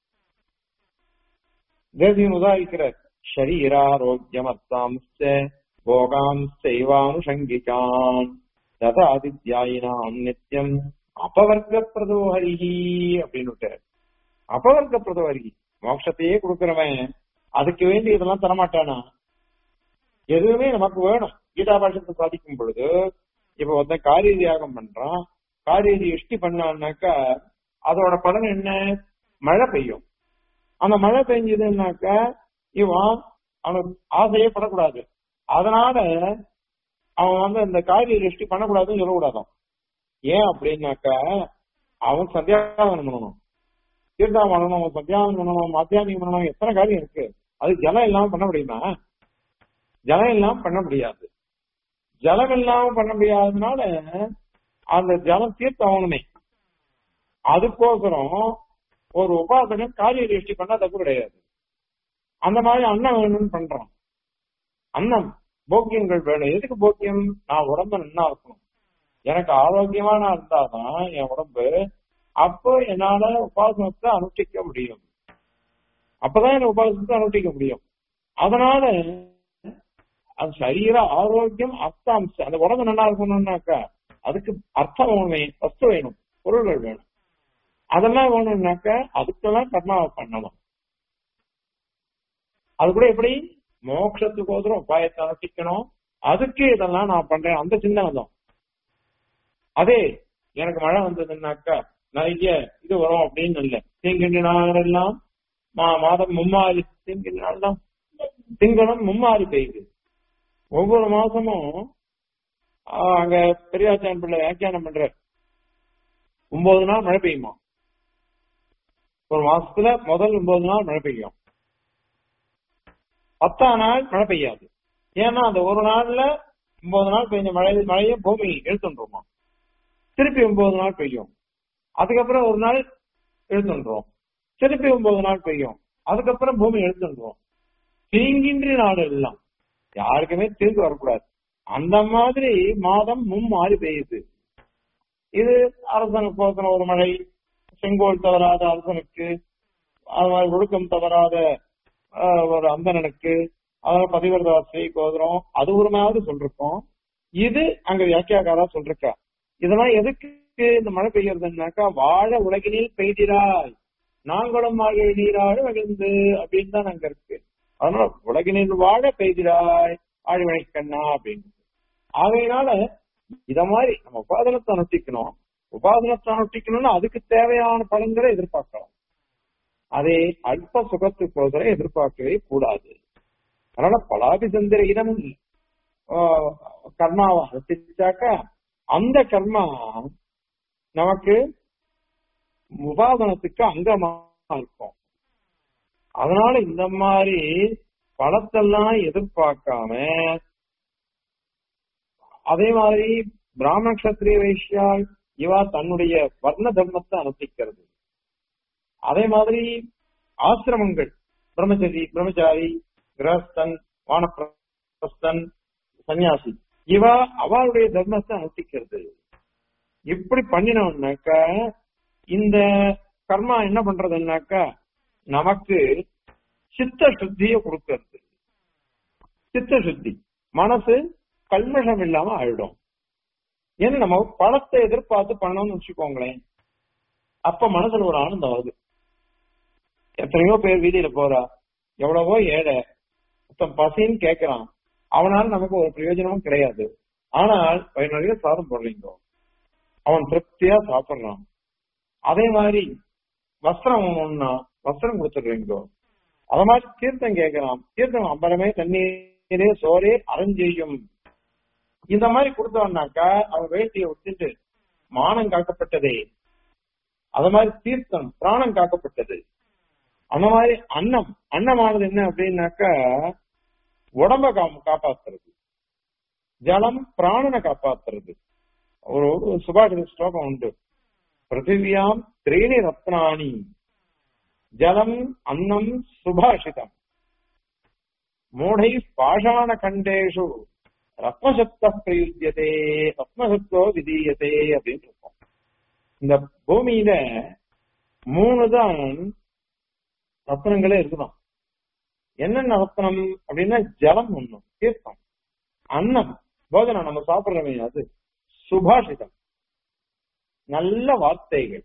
தேசியம் உதாரிக்கிறார் ஷரீராரோக்கியமர்த்தாம்ச போகாம் செய்வானுஷங்கிகான் தத ஆதித்யாயினாம் நித்தியம் அபவர்க்க பிரதோஹரிஹி அப்படின்னு விட்டார் அபவர்க்க பிரதோஹரிஹி மோட்சத்தையே கொடுக்கிறவன் அதுக்கு வேண்டி இதெல்லாம் தரமாட்டானா எதுவுமே நமக்கு வேணும் கீதா பாஷத்தை சாதிக்கும் பொழுது இப்ப வந்து காரிய தியாகம் பண்றான் காரிய இஷ்டி பண்ணான்னாக்கா அதோட பலன் என்ன மழை பெய்யும் அந்த மழை பெஞ்சதுன்னாக்கா இவன் அவனுக்கு ஆசையே படக்கூடாது அதனால அவன் வந்து இந்த காரிய திருஷ்டி பண்ணக்கூடாதுன்னு சொல்லக்கூடாதான் ஏன் அப்படின்னாக்கா அவன் சந்தியாவனம் பண்ணணும் தீர்த்தம் பண்ணணும் சந்தியாவனம் பண்ணணும் மத்தியானம் பண்ணணும் எத்தனை காரியம் இருக்கு அது ஜலம் இல்லாம பண்ண முடியுமா ஜலம் இல்லாம பண்ண முடியாது ஜலம் இல்லாம பண்ண முடியாததுனால அந்த ஜலம் தீர்த்தம் ஆகணுமே அதுக்கோசரம் ஒரு உபாசகன் காரிய திருஷ்டி பண்ணா தப்பு கிடையாது அந்த மாதிரி அன்னம் வேணும்னு பண்றான் அன்னம் போக்கியங்கள் வேணும் எதுக்கு போக்கியம் நான் உடம்ப நல்லா இருக்கணும் எனக்கு ஆரோக்கியமா நான் இருந்தாதான் என் உடம்பு அப்போ என்னால உபாசனத்தை அனுஷ்டிக்க முடியும் அப்பதான் என்ன உபாசத்தை அனுஷ்டிக்க முடியும் அதனால அது சரீர ஆரோக்கியம் அர்த்தாம்சம் அந்த உடம்பு நல்லா இருக்கணும்னாக்கா அதுக்கு அர்த்தம் வேணுமே வஸ்து வேணும் பொருள்கள் வேணும் அதெல்லாம் வேணும்னாக்கா அதுக்கெல்லாம் கர்மாவை பண்ணணும் அது கூட எப்படி மோட்சத்துக்கு ஒதுரும் உபாயத்தை அனுஷ்டிக்கணும் அதுக்கு இதெல்லாம் நான் பண்றேன் அந்த சிந்தனை தான் அதே எனக்கு மழை வந்ததுன்னாக்கா நிறைய இது வரும் அப்படின்னு இல்லை தீங்கின்ற நாளெல்லாம் மா மாதம் மும்மாறி தீங்கின்ற நாள் திங்களும் மும்மாறி பெய்யுது ஒவ்வொரு மாசமும் ஆஹ், அங்க பெரியாச்சான் பிள்ளை வியாக்கியானம் பண்ற ஒன்பது நாள் மழை பெய்யுமா ஒரு மாசத்துல முதல் ஒன்பது நாள் மழை பெய்யும் பத்தாம் நாள் மழை பெய்யாது ஏன்னா அந்த ஒரு நாள்ல ஒன்பது நாள் பெய்ஞ்ச மழை மழையை பூமி இழுத்துன்றோமா திருப்பி ஒன்பது நாள் பெய்யும் அதுக்கப்புறம் ஒரு நாள் இழுத்துன்றோம் திருப்பி ஒன்பது நாள் பெய்யும் அதுக்கப்புறம் பூமி இழுத்துன்றோம் தீங்கின்றி நாடு எல்லாம் யாருக்குமே தீர்ந்து வரக்கூடாது அந்த மாதிரி மாதம் மும்மாறி பெய்யுது இது அரசனுக்கு போக்கின ஒரு மழை செங்கோல் தவறாத அரசனுக்கு அது மாதிரி ஒழுக்கம் தவறாத ஆஹ், ஒரு அந்தணனுக்கு அதனால பதிவரதாசை கோதுரம் அது ஒரு மாதிரி சொல்லிருக்கோம் இது அங்க வியாக்கியாக்காரா சொல்லிருக்கா இதெல்லாம் எதுக்கு இந்த மழை பெய்யறதுன்னாக்கா வாழ உலகினில் பெய்திராய் நாங்களும் மாழ்கை நீராடு மகிழ்ந்து அப்படின்னு தான் அங்க இருக்கு அதனால உலகினில் வாழ பெய்திராய் ஆழ்வழி கண்ணா அப்படின்னு ஆகையினால இத மாதிரி நம்ம உபாதனத்தை அனுஷ்டிக்கணும் உபாதனத்தை அனுஷ்டிக்கணும்னா அதுக்கு தேவையான பலன்களை எதிர்பார்க்கலாம் அதே அல்ப சுகத்துக்கோசரம் எதிர்பார்க்கவே கூடாது அதனால பலாபிசந்திர இடம் ஆஹ், கர்மாவை அனுஷ்டிச்சாக்கா அந்த கர்மா நமக்கு உபாதனத்துக்கு அங்கமா இருக்கும் அதனால இந்த மாதிரி பணத்தெல்லாம் எதிர்பார்க்காம அதே மாதிரி பிராமண கஷத்திரிய வைஷ்யால் இவா தன்னுடைய வர்ண தர்மத்தை அனுஷ்டிக்கிறது அதே மாதிரி ஆசிரமங்கள் பிரம்மச்சரி பிரம்மச்சாரி கிரகஸ்தன் வானப்பிரஸ்தன் சன்னியாசி இவா அவளுடைய தர்மத்தை அனுஷ்டிக்கிறது இப்படி பண்ணினோம்னாக்கா இந்த கர்மா என்ன பண்றதுன்னாக்கா நமக்கு சித்த சுத்திய கொடுக்கறது சித்த சுத்தி மனசு கல்மஷம் இல்லாம ஆயிடும் ஏன்னா நம்ம பணத்தை எதிர்பார்த்து பண்ணணும்னு வச்சுக்கோங்களேன் அப்ப மனசுல ஒரு ஆனந்தம் வருது எத்தனையோ பேர் வீதியில போறா எவ்வளவோ ஏழை மொத்தம் பசின்னு கேட்கறான் அவனால நமக்கு ஒரு பிரயோஜனமும் கிடையாது ஆனால் வயிறு நிறைய சாதம் போடுறீங்க அவன் திருப்தியா சாப்பிடுறான் அதே மாதிரி வஸ்திரம் ஒண்ணா வஸ்திரம் கொடுத்துடுறீங்க அத மாதிரி தீர்த்தம் கேட்கறான் தீர்த்தம் அம்பரமே தண்ணீரே சோரே அரஞ்செய்யும் இந்த மாதிரி கொடுத்தவனாக்கா அவன் வேட்டியை விட்டுட்டு மானம் காக்கப்பட்டதே அத மாதிரி தீர்த்தம் பிராணம் காக்கப்பட்டது அந்த மாதிரி அன்னம் அன்னமானது என்ன அப்படின்னாக்கா உடம்ப கா- காப்பாத்துறது ஜலம் பிராணனை காப்பாத்துறது ஒரு ஒரு சுபாஷித ஸ்லோகம் உண்டு பிருத்திவியாம் திரீணி ரத்னானி ஜலம் அன்னம் சுபாஷிதம் மூடை பாஷாண கண்டேஷு ரத்னசப்த பிரயுஜ்யதே ரத்னசப்தோ விதீயதே அப்படின்னு இருக்கும் இந்த பூமியில மூணு தான் ரத்னங்களே இருக்குதாம் என்னென்ன ரத்னம் அப்படின்னா ஜலம் ஒண்ணும் தீர்த்தம் அன்னம் போஜனம் நம்ம சாப்பிடுறோமே அது சுபாஷிதம் நல்ல வார்த்தைகள்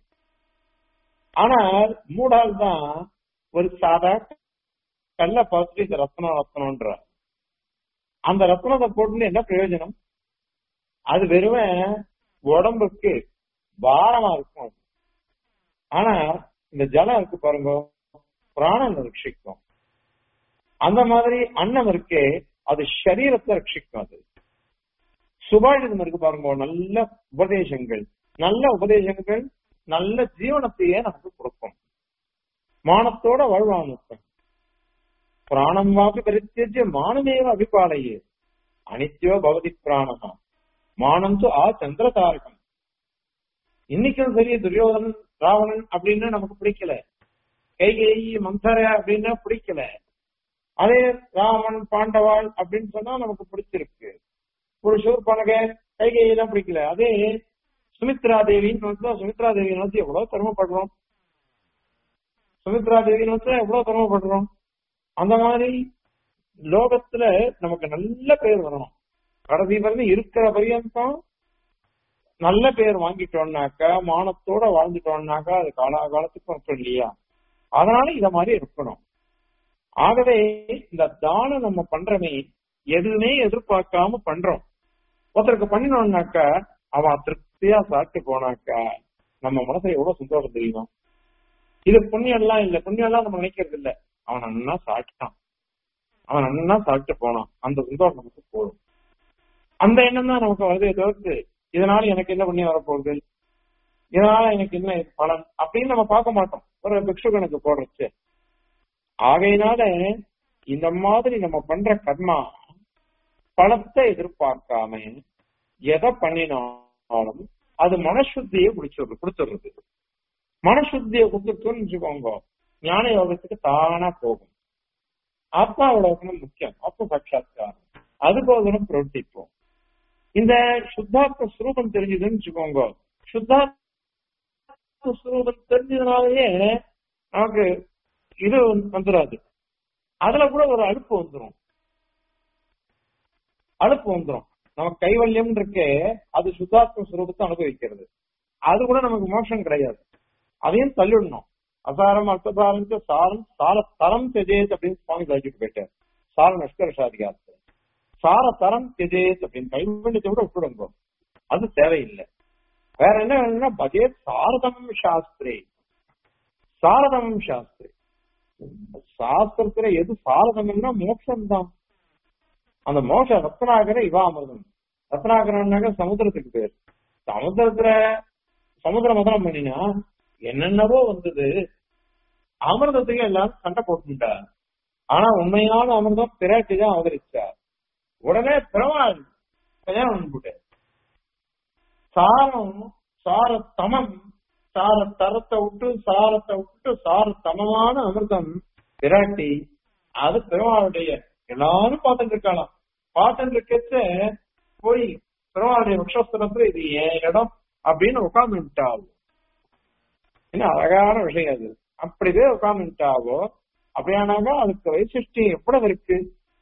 ஆனால் மூடால் தான் ஒரு சாதா கல்ல பார்த்துட்டு இந்த ரத்னம் ரத்னம்ன்ற அந்த ரத்னத்தை போட்டு என்ன பிரயோஜனம் அது வெறும் உடம்புக்கு பாரமா இருக்கும் அது. ஆனா இந்த ஜலம் இருக்கு பாருங்க பிராணன் ரட்சிக்கும் அந்த மாதிரி அன்னம் இருக்கே அது சரீரத்தை ரட்சிக்கும் அது சுபாஷிதம் இருக்கு பாருங்க நல்ல உபதேசங்கள் நல்ல உபதேசங்கள் நல்ல ஜீவனத்தையே நமக்கு கொடுக்கும் மானத்தோட வாழ்வாங்க பிராணம் வாக்கு பரித்தியஜ்ய மானமேவ அபிபாலையே அனித்யோ பவதி பிராணமா மானம் து ஆ சந்திர தாரகம் இன்னைக்கும் சரி துரியோதனன் ராவணன் அப்படின்னு நமக்கு பிடிக்கல கைகேயி மந்தர அப்படின்னா பிடிக்கல அதே ராமன் பாண்டவாள் அப்படின்னு சொன்னா நமக்கு பிடிச்சிருக்கு ஒரு சூர்பனக கைகையெல்லாம் பிடிக்கல அதே சுமித்ரா தேவின்னு வந்தா சுமித்ரா தேவியை வந்து எவ்வளவு பெருமைப்படுறோம் சுமித்ரா தேவி வந்து எவ்வளவு சிரமப்படுறோம் அந்த மாதிரி லோகத்துல நமக்கு நல்ல பேர் வரணும் கடைசி வரைக்கும் இருக்கிற பரியந்தம் நல்ல பேர் வாங்கிட்டோம்னாக்கா மானத்தோட வாழ்ந்துட்டோம்னாக்கா அது காலாகாலத்துக்கும் இருக்கும் இல்லையா அதனால இத மாதிரி இருக்கணும் ஆகவே இந்த தானம் நம்ம பண்றமே எதுவுமே எதிர்பார்க்காம பண்றோம் ஒருத்தருக்கு பண்ணினோம்னாக்கா அவன் திருப்தியா சாப்பிட்டு போனாக்கா நம்ம மனசுல எவ்வளவு சந்தோஷம் தெரியுமா இது புண்ணியம் எல்லாம் இல்ல புண்ணியம் எல்லாம் நம்ம நினைக்கிறது இல்ல அவன் நன்னா சாப்பிட்டான் அவன் நன்னா சாப்பிட்டு போனான் அந்த சந்தோஷம் நமக்கு போதும் அந்த எண்ணம் தான் நமக்கு வருதே தவிர்த்து இதனால எனக்கு என்ன புண்ணியம் வரப்போகுது இதனால எனக்கு என்ன பலன் அப்படின்னு நம்ம பார்க்க மாட்டோம் ஒரு பிக்ஷுகனுக்கு போடுறச்சு ஆகையினால இந்த மாதிரி நம்ம பண்ற கர்மா பணத்தை எதிர்பார்க்காம எதை பண்ணினாலும் அது மனசுத்தியை குடிச்சிடுறது கொடுத்துடுறது மனசுத்தியை கொடுத்துட்டோம்னு வச்சுக்கோங்க ஞான யோகத்துக்கு தானா போகும் ஆத்மாவோட முக்கியம் ஆத்ம சாட்சாத்காரம் அதுபோதும் பிரவர்த்திப்போம் இந்த சுத்தாத்ம ஸ்வரூபம் தெரிஞ்சதுன்னு வச்சுக்கோங்க சுத்தாத்ம ஸ்வரூபம் தெரிஞ்சதுனாலயே நமக்கு இது வந்துடாது அதுல கூட ஒரு அழுப்பு வந்துடும் அழுப்பு வந்துடும் நமக்கு கைவல்யம் இருக்கே அது சுத்தாத்ம ஸ்வரூபத்தை அனுபவிக்கிறது அது கூட நமக்கு மோஷம் கிடையாது அதையும் தள்ளிடணும் அசாரம் அல்பசாரம் சாரம் சார தரம் தெஜேத் அப்படின்னு சுவாமி சாதிச்சுட்டு போயிட்டார் சார நஷ்கரஷாதிகாரத்தில் சார தரம் தெஜேத் அப்படின்னு கைவல்யத்தை கூட விட்டுடுங்க அது தேவையில்லை வேற என்ன வேணும்னா பகேத் சாரதம் சாஸ்திரே சாரதம் சாஸ்திரே சாஸ்திரத்துல எது சாரதம்னா மோட்சம் தான் அந்த மோஷ ரத்னாகர இவாமிரதம் ரத்னாகரம்னாக்க சமுத்திரத்துக்கு பேர் சமுத்திரத்துல சமுத்திர மதனம் பண்ணினா என்னென்னவோ வந்தது அமிர்தத்துக்கு எல்லாரும் சண்டை போட்டுட்டா ஆனா உண்மையான அமிர்தம் பிராட்டி தான் அவதரிச்சா உடனே பெருமாள் கல்யாணம் போட்டு சாரம் சார தமம் சார தரத்தை விட்டு சாரத்தை விட்டு சார தமமான அமிர்தம் பிராட்டி அது பெருமாளுடைய எல்லாரும் பார்த்துட்டு இருக்கலாம் பார்த்துட்டு இருக்கச்ச போய் பெருமாளுடைய வக்ஷஸ்தலத்துல இது என் இடம் அப்படின்னு உட்கார்ந்துட்டாவோ என்ன அழகான விஷயம் அது அப்படிவே உட்கார்ந்துட்டாவோ அப்படியானாக்கா அதுக்கு வைசிஷ்டி எவ்வளவு இருக்கு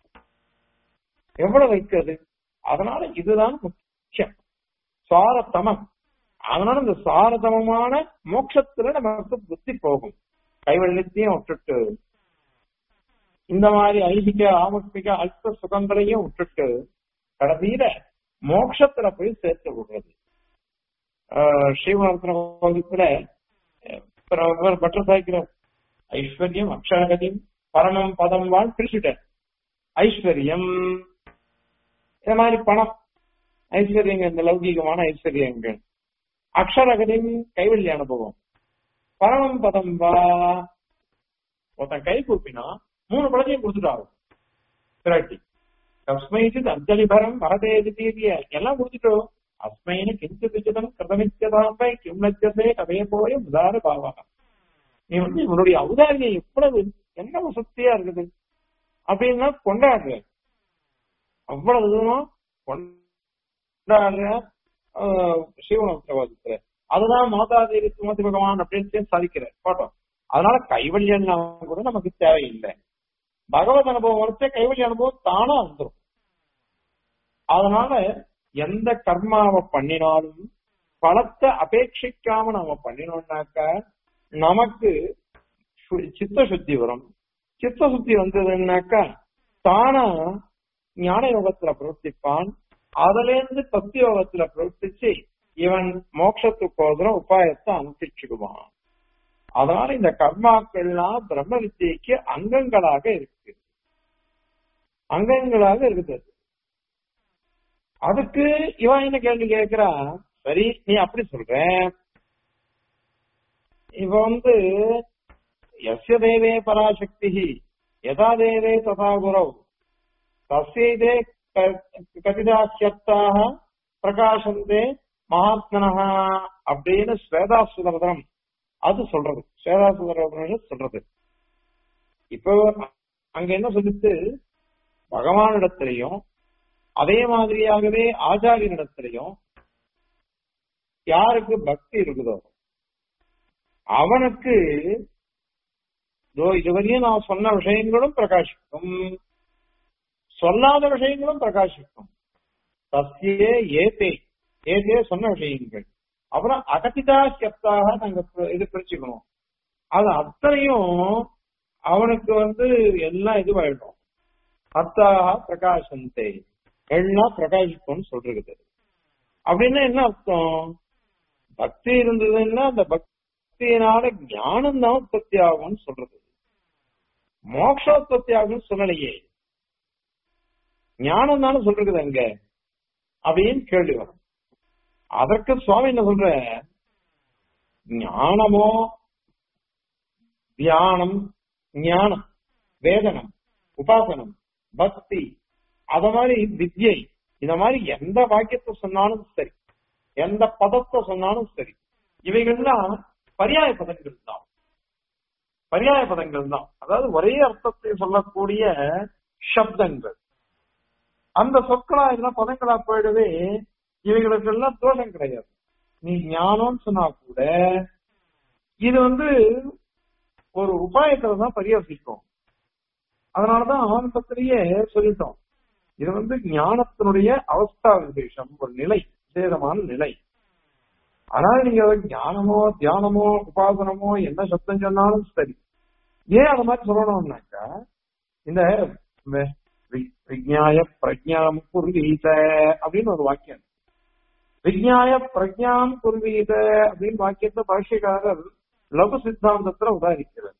எவ்வளவு இருக்கு அது அதனால இதுதான் முக்கியம் சாரத்தமம் அதனால இந்த சாரதமமான மோட்சத்துல நமக்கு புத்தி போகும் கைவல்யத்தையும் விட்டுட்டு இந்த மாதிரி ஐதிக ஆமுஷ்மிக அல்ப சுகங்களையும் விட்டுட்டு கடைசியில மோட்சத்துல போய் சேர்த்து விடுறது ஸ்ரீமரத்ன கோவிலத்துல பற்ற சாய்க்கிறார் ஐஸ்வர்யம் அக்ஷரகதியும் பரமம் பதம் வாழ் பிரிச்சுட்டார் ஐஸ்வர்யம் இந்த மாதிரி பணம் ஐஸ்வர்யங்கள் இந்த லௌகீகமான ஐஸ்வர்யங்கள் அக்ஷரகதியும் கைவல்ய அனுபவம் பரமம் பதம் வா ஒருத்தன் கை கூப்பினா மூணு பழத்தையும் கொடுத்துட்டாரு பிராட்டி கஸ்மைச்சித் அஞ்சலிபரம் வரதேதி தீவிய எல்லாம் கொடுத்துட்டோம் அஸ்மைனு கிஞ்சு விஜிதம் கிருதமிச்சதாம்பை கிம் லட்சத்தே கதைய போய உதார பாவா நீ வந்து இவனுடைய ஔதாரியம் எவ்வளவு என்ன வசதியா இருக்குது அப்படின்னா கொண்டாடுற அவ்வளவு தூரம் கொண்டாடுற சிவனத்துல அதுதான் மாதா தேவி சுமதி பகவான் அப்படின்னு சாதிக்கிற போட்டோம் அதனால கைவல்யம் கூட நமக்கு தேவையில்லை பகவத் அனுபவம் வரைச்ச கைவல்ய அனுபவம் தானா வந்துடும் அதனால எந்த கர்மாவை பண்ணினாலும் பலத்தை அபேட்சிக்காம நாம பண்ணினோம்னாக்க நமக்கு சித்த சுத்தி வரும் சித்த சுத்தி வந்ததுன்னாக்கா தானா ஞான யோகத்துல பிரவர்த்திப்பான் அதுல இருந்து பக்தி யோகத்துல பிரவர்த்திச்சு இவன் மோட்சத்துக்கோதரம் உபாயத்தை அனுப்பிச்சுடுவான் அதனால இந்த கர்மாக்கள்லாம் பிரம்ம வித்தியைக்கு அங்கங்களாக இருக்கு அங்கங்களாக இருக்குது அதுக்கு இவன் என்ன கேள்வி கேட்கிறா சரி நீ அப்படி சொல்ற இவ வந்து எஸ்ய தேவே பராசக்தி யதா தேவே ததா குரவ் தஸ்யதே கதிதாசியத்தாக பிரகாசந்தே மகாத்மனஹா அப்படின்னு ஸ்வேதாசுதரம் அது சொல்றது ஸ்வேதாசுதரம் சொல்றது இப்போ அங்க என்ன சொல்லிட்டு பகவானிடத்திலையும் அதே மாதிரியாகவே ஆச்சாரியனிடத்திலையும் யாருக்கு பக்தி இருக்குதோ அவனுக்கு இதோ இதுவரையும் நான் சொன்ன விஷயங்களும் பிரகாசிக்கும் சொல்லாத விஷயங்களும் பிரகாசிக்கும் சத்தியே ஏதே ஏதே சொன்ன விஷயங்கள் அப்புறம் அகதிதா சப்தாக நாங்க பி- இது பிரிச்சுக்கணும் அது அத்தனையும் அவனுக்கு வந்து எல்லாம் இதுவாயிடும் அத்தாக பிரகாசந்தே எல்லாம் பிரகாசிக்கும்னு சொல்றது அப்படின்னா என்ன அர்த்தம் பக்தி இருந்ததுன்னா அந்த பக்தியினால ஞானம் தான் உற்பத்தி ஆகும்னு சொல்றது மோட்சோத்பத்தி ஆகும்னு சொல்லலையே ஞானம் தானே சொல்றது அங்க அப்படின்னு கேள்வி வரும் அதற்கு சுவாமி என்ன சொல்ற ஞானமோ தியானம் ஞானம் வேதனம் உபாசனம் பக்தி அத மாதிரி வித்யை இந்த மாதிரி எந்த வாக்கியத்தை சொன்னாலும் சரி எந்த பதத்தை சொன்னாலும் சரி இவைகள்லாம் பரியாய பதங்கள் தான் பரியாய பதங்கள் தான் அதாவது ஒரே அர்த்தத்தை சொல்லக்கூடிய சப்தங்கள் அந்த சொற்களா இதெல்லாம் பதங்களா போயிடவே இவைகளுக்கு எல்லாம் தோஷம் கிடையாது நீ ஞானம்னு சொன்னா கூட இது வந்து ஒரு உபாயத்துல தான் பரியோசிக்கும் அதனாலதான் ஆரம்பத்திலேயே சொல்லிட்டோம் இது வந்து ஞானத்தினுடைய அவஸ்தா விசேஷம் ஒரு நிலை விசேதமான நிலை அதனால நீங்க ஞானமோ தியானமோ உபாசனமோ என்ன சப்தம் சொன்னாலும் சரி ஏன் அந்த மாதிரி சொல்லணும்னாக்கா இந்த வி- வி- விஜ்ஞாய பிரஜாம் குர்வீத அப்படின்னு ஒரு வாக்கியம் விஜ்ஞாய பிரஜாம் குர்வீத அப்படின்னு வாக்கியத்தை பாஷ்யக்காரர் லகு சித்தாந்தத்துல உதாரிக்கிறார்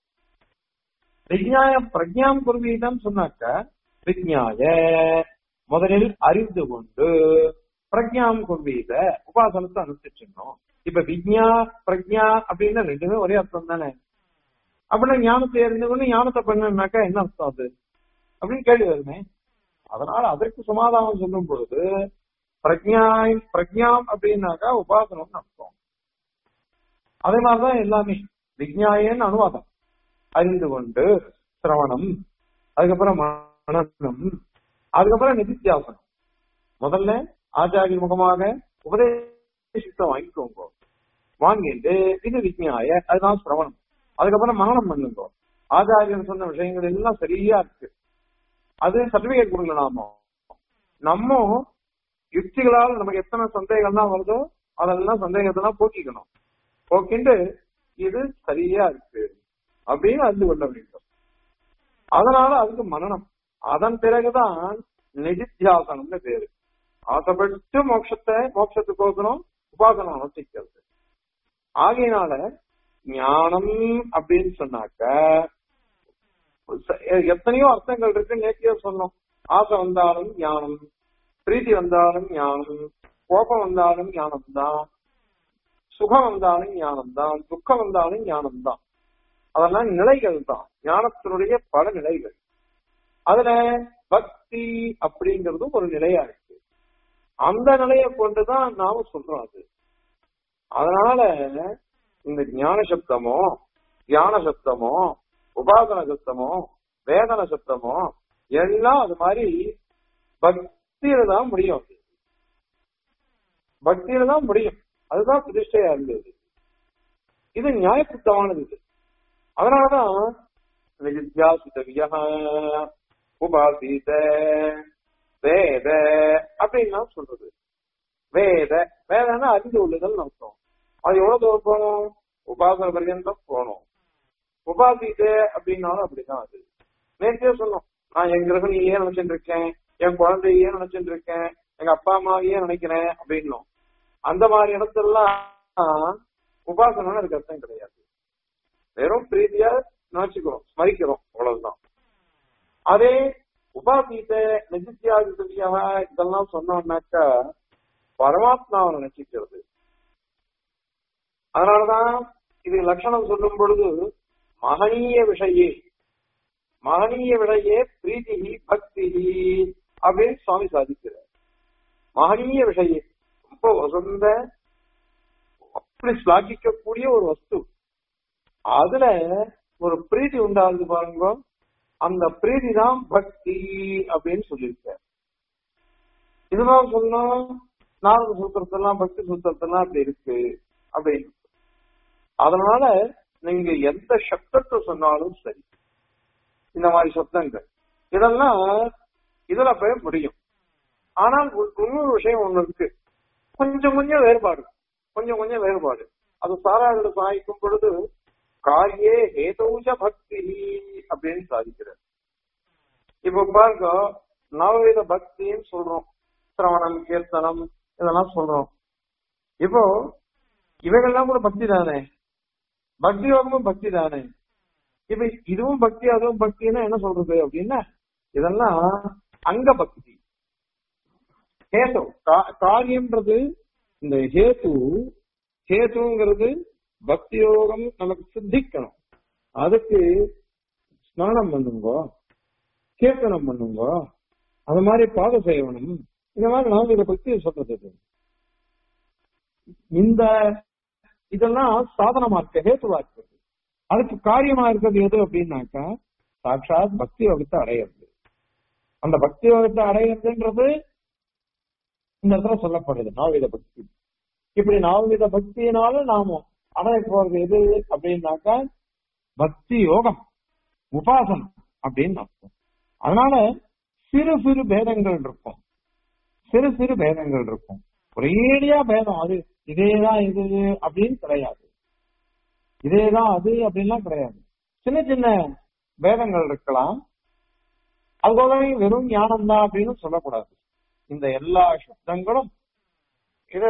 விஜ்ஞாய பிரஜாம் குர்வீதம் சொன்னாக்க விஜ்ஞாய முதலில் அறிந்து கொண்டு பிரஜாம் குர்வீத உபாசனத்தை அனுஷ்டிச்சிடணும் இப்ப விஜ்ஞா பிரஜா அப்படின்னா ரெண்டுமே ஒரே அர்த்தம் தானே அப்படின்னா ஞானத்தை அறிந்து கொண்டு ஞானத்தை பண்ணனாக்கா என்ன அர்த்தம் அது அப்படின்னு கேள்வி வருமே அதனால அதற்கு சமாதானம் சொல்லும் பொழுது பிரஜாய் பிரஜாம் அப்படின்னாக்கா உபாசனம்னு அர்த்தம் அதே மாதிரிதான் எல்லாமே விஜ்ஞாயன்னு அனுவாதம் அறிந்து கொண்டு சிரவணம் அதுக்கப்புறம் மனநம் அதுக்கப்புறம் நிதித்தியாசனம் முதல்ல ஆச்சாரிய முகமாக உபதேசத்தை வாங்கிக்கோங்க வாங்கிட்டு இது விஜ்ஞாய அதுதான் சிரவணம் அதுக்கப்புறம் மனநம் பண்ணுங்க ஆச்சாரியன் சொன்ன விஷயங்கள் எல்லாம் சரியா இருக்கு அது சர்டிபிகேட் கொடுக்கல நாம நம்ம யுக்திகளால் நமக்கு எத்தனை சந்தேகம்லாம் வருதோ அதெல்லாம் சந்தேகத்தெல்லாம் போக்கிக்கணும் போக்கிண்டு இது சரியா இருக்கு அப்படின்னு அறிந்து கொள்ள வேண்டும் அதனால அதுக்கு மனநம் அதன் பிறகுதான் நிதித்தியாசனம்னு பேரு ஆசைப்பட்டு மோட்சத்தை மோட்சத்துக்கோசரம் உபாசனம் அனுஷ்டிக்கிறது ஆகையினால ஞானம் அப்படின்னு சொன்னாக்க எத்தனையோ அர்த்தங்கள் இருக்கு நேற்றைய சொன்னோம் ஆசை வந்தாலும் ஞானம் பிரீத்தி வந்தாலும் ஞானம் கோபம் வந்தாலும் ஞானம் தான் சுகம் வந்தாலும் ஞானம் தான் துக்கம் வந்தாலும் ஞானம் தான் அதெல்லாம் நிலைகள் தான் ஞானத்தினுடைய பல நிலைகள் அதுல பக்தி அப்படிங்கிறதும் ஒரு நிலையா இருக்கு அந்த நிலையை கொண்டுதான் நாம சொல்றோம் அது அதனால இந்த ஞான சப்தமோ தியான சப்தமோ உபாசன சப்தமோ வேதன சப்தமோ எல்லாம் அது மாதிரி பக்தியில தான் முடியும் அது. பக்தியில தான் முடியும் அதுதான் பிரதிஷ்டையா இருந்தது இது நியாயசுத்தமானது இது அதனாலதான் வித்யாசுதவியா உபாசீத வேத அப்படின்லாம் சொல்றது வேத வேதன்னா அறிந்து உள்ளதல் அர்த்தம் அது எவ்வளவு தூரம் போகணும் உபாசன பர்யந்தம் போகணும் உபாசித அப்படின்னாலும் அப்படிதான் அது நேற்றே சொன்னோம் நான் என் கிரகணியே நினைச்சிட்டு இருக்கேன் என் குழந்தையே நினைச்சிட்டு இருக்கேன் எங்க அப்பா அம்மாவையே நினைக்கிறேன் அப்படின்னும் அந்த மாதிரி இடத்துலலாம் உபாசனம் அதுக்கு அர்த்தம் கிடையாது வெறும் பிரீதியா நினைச்சுக்கிறோம் ஸ்மரிக்கிறோம் அவ்வளவுதான் அதே உபாசீத நிதித்தியாக இதெல்லாம் சொன்னோம்னாக்கா பரமாத்மாவை நினைச்சுக்கிறது அதனாலதான் இது லட்சணம் சொல்லும் பொழுது மகனீய விஷயே மகனீய விஷயே பிரீதி பக்தி அப்படின்னு சுவாமி சாதிக்கிறார் மகனீய விஷயே ரொம்ப வசந்த அப்படி ஸ்லாகிக்கக்கூடிய ஒரு வஸ்து அதுல ஒரு பிரீதி உண்டாகுது பாருங்க அந்த பிரீதி தான் பக்தி அப்படின்னு சொல்லியிருக்கார் இதுதான் சொன்னோம் நாரத சூத்திரத்தெல்லாம் பக்தி சூத்திரத்தெல்லாம் அப்படி இருக்கு அப்படின்னு அதனால நீங்க எந்த சப்தத்தை சொன்னாலும் சரி இந்த மாதிரி சப்தங்கள் இதெல்லாம் இதுல போய் முடியும் ஆனால் ஒரு- இன்னொரு விஷயம் ஒண்ணு இருக்கு கொஞ்சம் கொஞ்சம் வேறுபாடு கொஞ்சம் கொஞ்சம் வேறுபாடு அது சாராவிட சாய்க்கும் பொழுது காரியே ஹேதௌஜ பக்தி அப்படின்னு சாதிக்கிறார் இப்ப பாருங்க நவவித பக்தின்னு சொல்றோம் சிரவணம் கீர்த்தனம் இதெல்லாம் சொல்றோம் இப்போ இவைகள்லாம் கூட பக்தி தானே பக்தி யோகமும் பக்தி தானே இப்ப இதுவும் பக்தி அதுவும் பக்தின்னா என்ன சொல்றது அப்படின்னா இதெல்லாம் அங்க பக்தி ஹேது கா- காரியம்ன்றது இந்த ஹேது ஹேதுங்கிறது பக்தி யோகம் நமக்கு சித்திக்கணும் அதுக்கு ஸ்நானம் பண்ணுங்க கீர்த்தனம் பண்ணுங்க அது மாதிரி பாத சேவனம் இந்த மாதிரி நாம இதை பத்தி சொல்றது இது. இந்த இதெல்லாம் சாதனமா இருக்க ஹேத்துவா இருக்கிறது அதுக்கு காரியமா இருக்கிறது எது அப்படின்னாக்கா சாட்சாத் பக்தி யோகத்தை அடையிறது அந்த பக்தி யோகத்தை அடையிறதுன்றது இந்த இடத்துல சொல்லப்படுது நாவித பக்தி இப்படி நாவித பக்தியினால நாம அடைய போறது எது அப்படின்னாக்கா பக்தி யோகம் உபாசனம் அப்படின்னு அர்த்தம் அதனால சிறு சிறு பேதங்கள் இருக்கும் சிறு சிறு பேதங்கள் இருக்கும் ஒரேடியா பேதம் அது இதேதான் இது அப்படின்னு கிடையாது இதேதான் அது அப்படின்லாம் கிடையாது சின்ன சின்ன பேதங்கள் இருக்கலாம் அதுபோலவே வெறும் ஞானம் தான் அப்படின்னு சொல்லக்கூடாது இந்த எல்லா சப்தங்களும் இது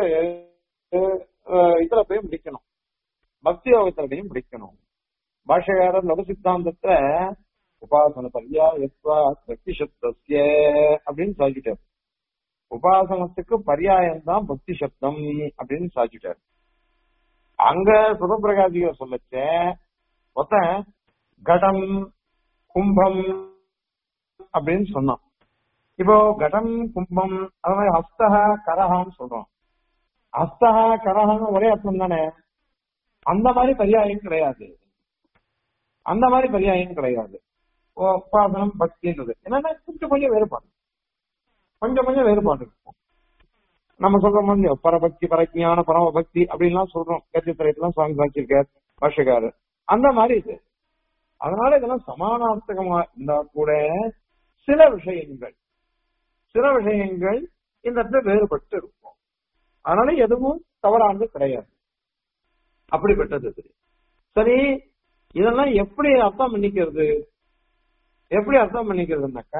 அஹ், இதுல போய் முடிக்கணும் பக்தி யோகத்துல போய் முடிக்கணும் பாஷகாரர் லகு சித்தாந்தத்துல உபாசன பரியாயத்வா பக்தி சப்தஸ்ய அப்படின்னு சாதிக்கிட்டார் உபாசனத்துக்கு பரியாயம் தான் பக்தி சப்தம் அப்படின்னு சாதிக்கிட்டார் அங்க சுதப்பிரகாசிகர் சொல்லச்ச ஒருத்தன் கடம் கும்பம் அப்படின்னு சொன்னான் இப்போ கடம் கும்பம் அது மாதிரி ஹஸ்தக கரஹான்னு சொல்றோம் ஹஸ்தக கரஹான்னு ஒரே அர்த்தம் தானே அந்த மாதிரி பரியாயம் கிடையாது அந்த மாதிரி பரியாயம் கிடையாது ஓ, உபாசனம் பக்தின்றது என்னன்னா கொஞ்சம் கொஞ்சம் வேறுபாடு கொஞ்சம் கொஞ்சம் வேறுபாடு இருக்கும் நம்ம சொல்றோம் இல்லையோ பரபக்தி பரஜான பரம பக்தி அப்படின்லாம் சொல்றோம் கத்தியத்திரையெல்லாம் சுவாமி சாச்சிருக்கார் பாஷகாரர் அந்த மாதிரி இது அதனால இதெல்லாம் சமானார்த்தகமா இருந்தா கூட சில விஷயங்கள் சில விஷயங்கள் இந்த இடத்துல வேறுபட்டு இருக்கும் அதனால எதுவும் தவறானது கிடையாது அப்படிப்பட்டது இது சரி இதெல்லாம் எப்படி அர்த்தம் பண்ணிக்கிறது எப்படி அர்த்தம் பண்ணிக்கிறதுனாக்கா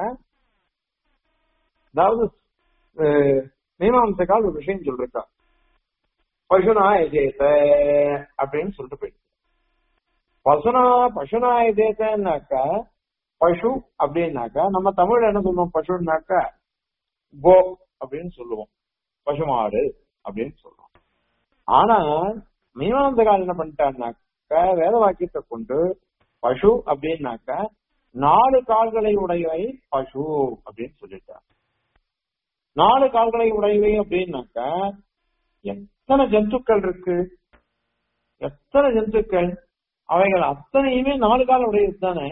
அதாவது அஹ், மீமாம்சக்கால் ஒரு விஷயம் சொல்லிருக்கா பசுனா எஜேத அப்படின்னு சொல்லிட்டு போயிட்டு பசுனா பசுனா எஜேதன்னாக்கா பசு அப்படின்னாக்கா நம்ம தமிழ்ல என்ன சொல்லுவோம் பசுனாக்கா கோ அப்படின்னு சொல்லுவோம் பசுமாடு அப்படின்னு சொல்லுவோம் ஆனா மீமாம்சகால் என்ன பண்ணிட்டான்னாக்கா வேத வாக்கியத்தை கொண்டு பசு அப்படின்னாக்கா நாலு கால்களை உடையவை பசு அப்படின்னு சொல்லிட்டார் நாலு கால்களை உடையவை அப்படின்னாக்கா எத்தனை ஜந்துக்கள் இருக்கு எத்தனை ஜந்துக்கள் அவைகள் அத்தனையுமே நாலு கால் உடையது தானே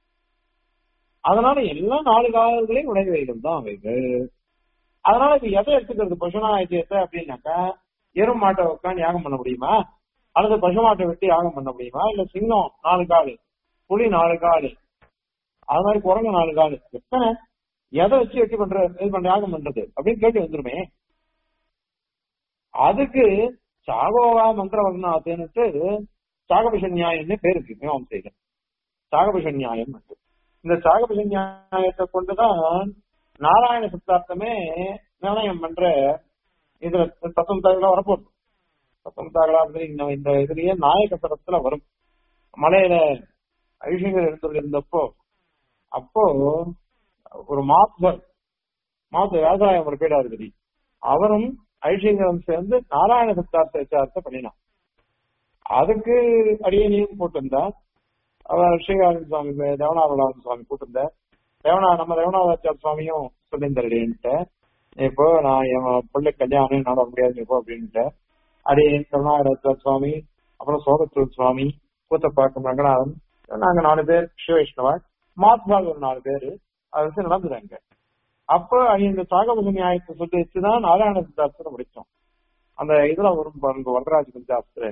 அதனால எல்லாம் நாலு கால்களையும் உடையவைகள் தான் அவைகள் அதனால இப்ப எதை எடுத்துக்கிறது பசுநாயத்தை அப்படின்னாக்கா எரும் மாட்டை உட்காந்து யாகம் பண்ண முடியுமா அல்லது பசு மாட்டை வெட்டி யாகம் பண்ண முடியுமா இல்ல சிங்கம் நாலு காலு புலி நாலு காலு அது மாதிரி குரங்கு நாலு காலு எத்தனை எதை வச்சு வெட்டி பண்ற இது பண்ற யாகம் பண்றது அப்படின்னு கேட்டு வந்துருமே அதுக்கு சாகோவா மந்திரவர்ணாத்துன்னுட்டு சாகபிஷ நியாயம்னு பேரு இருக்கு மீமாம்சைகள் சாகபிஷ நியாயம் இந்த சாகபிஷ நியாயத்தை கொண்டுதான் நாராயண சித்தார்த்தமே நிர்ணயம் பண்ற இதுல தத்துவம் தாகலா வரப்போகுது தத்துவம் தாகலா இந்த இந்த இதுலயே நாயக தரத்துல வரும் மலையில ஐஷங்கர் எடுத்துருந்தப்போ அப்போ ஒரு மாத்தர் மாத்த விவசாயம் ஒரு பேடா இருக்குது அவரும் ஐஷங்கரம் சேர்ந்து நாராயண சித்தார்த்த விசாரத்தை பண்ணினான் அதுக்கு அடியனையும் போட்டிருந்தா அவர் ஸ்ரீகாரன் சுவாமி தேவநாதன் சுவாமி போட்டிருந்தார் தேவனா நம்ம தேவநாதாச்சார சுவாமியும் சொல்லியிருந்தாருன்ட்டு இப்போ நான் என் பிள்ளை கல்யாணம் என்னால முடியாது இப்போ அப்படின்ட்டு அடியன் கருணாகராச்சார சுவாமி அப்புறம் சோகத்தூர் சுவாமி கூத்தப்பாக்கம் ரங்கநாதன் நாங்க நாலு பேர் ஸ்ரீ வைஷ்ணவா மாத்மால் ஒரு நாலு பேரு அது வச்சு நடந்துறாங்க அப்போ இந்த சாகபக நியாயத்தை சொல்லி வச்சுதான் நாராயண சித்தார்த்தத்தை முடிச்சோம் அந்த இதுல வரும் பாருங்க வரராஜ பஞ்சாப்திர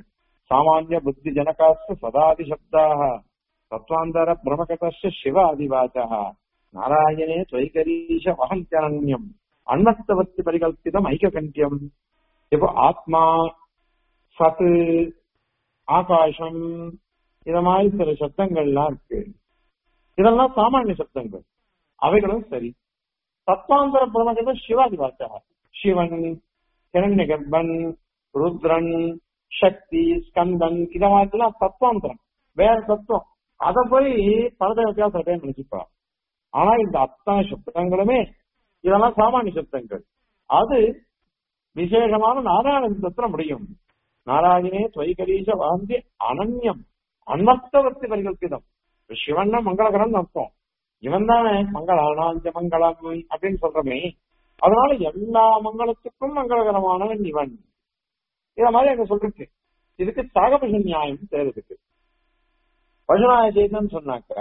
சாமானிய புத்தி ஜனகாஸ்து சதாதி சப்தாக தத்வாந்தர பிரமகதஸ்ய சிவ ஆதிவாச்சா நாராயணே துவைகரீஷ வகந்தியனன்யம் அன்னஸ்தவத்தி பரிகல்பிதம் ஐககண்டியம் இப்போ ஆத்மா சத்து ஆகாசம் இத மாதிரி சில சப்தங்கள்லாம் இருக்கு இதெல்லாம் சாமானிய சப்தங்கள் அவைகளும் சரி தத்வாந்தர பிரமகத சிவாதி வாச்சா சிவன் கிரண்ய கர்ப்பன் ருத்ரன் சக்தி ஸ்கந்தன் இத மாதிரிலாம் தத்துவாந்தரம் வேற தத்துவம் அதை போய் பலத வித்தியாச டைம் நினைச்சுப்பா ஆனா இந்த அத்தனை சப்தங்களுமே இதெல்லாம் சாமானிய சப்தங்கள் அது விசேஷமான நாராயண சப்தத்துல முடியும் நாராயணே துவைகரீச வாந்தி அனன்யம் அன்னர்த்தவர்த்தி பரிகல்பிதம் சிவன்னா மங்களகரன் அர்த்தம் இவன் தானே மங்களானாஞ்ச மங்களம் அப்படின்னு சொல்றமே அதனால எல்லா மங்களத்துக்கும் மங்களகரமானவன் இவன் இத மாதிரி அங்க சொல்லிருக்கு இதுக்கு சாகபஷ நியாயம் பேர் இருக்கு பசுநாய சேதன் சொன்னாக்க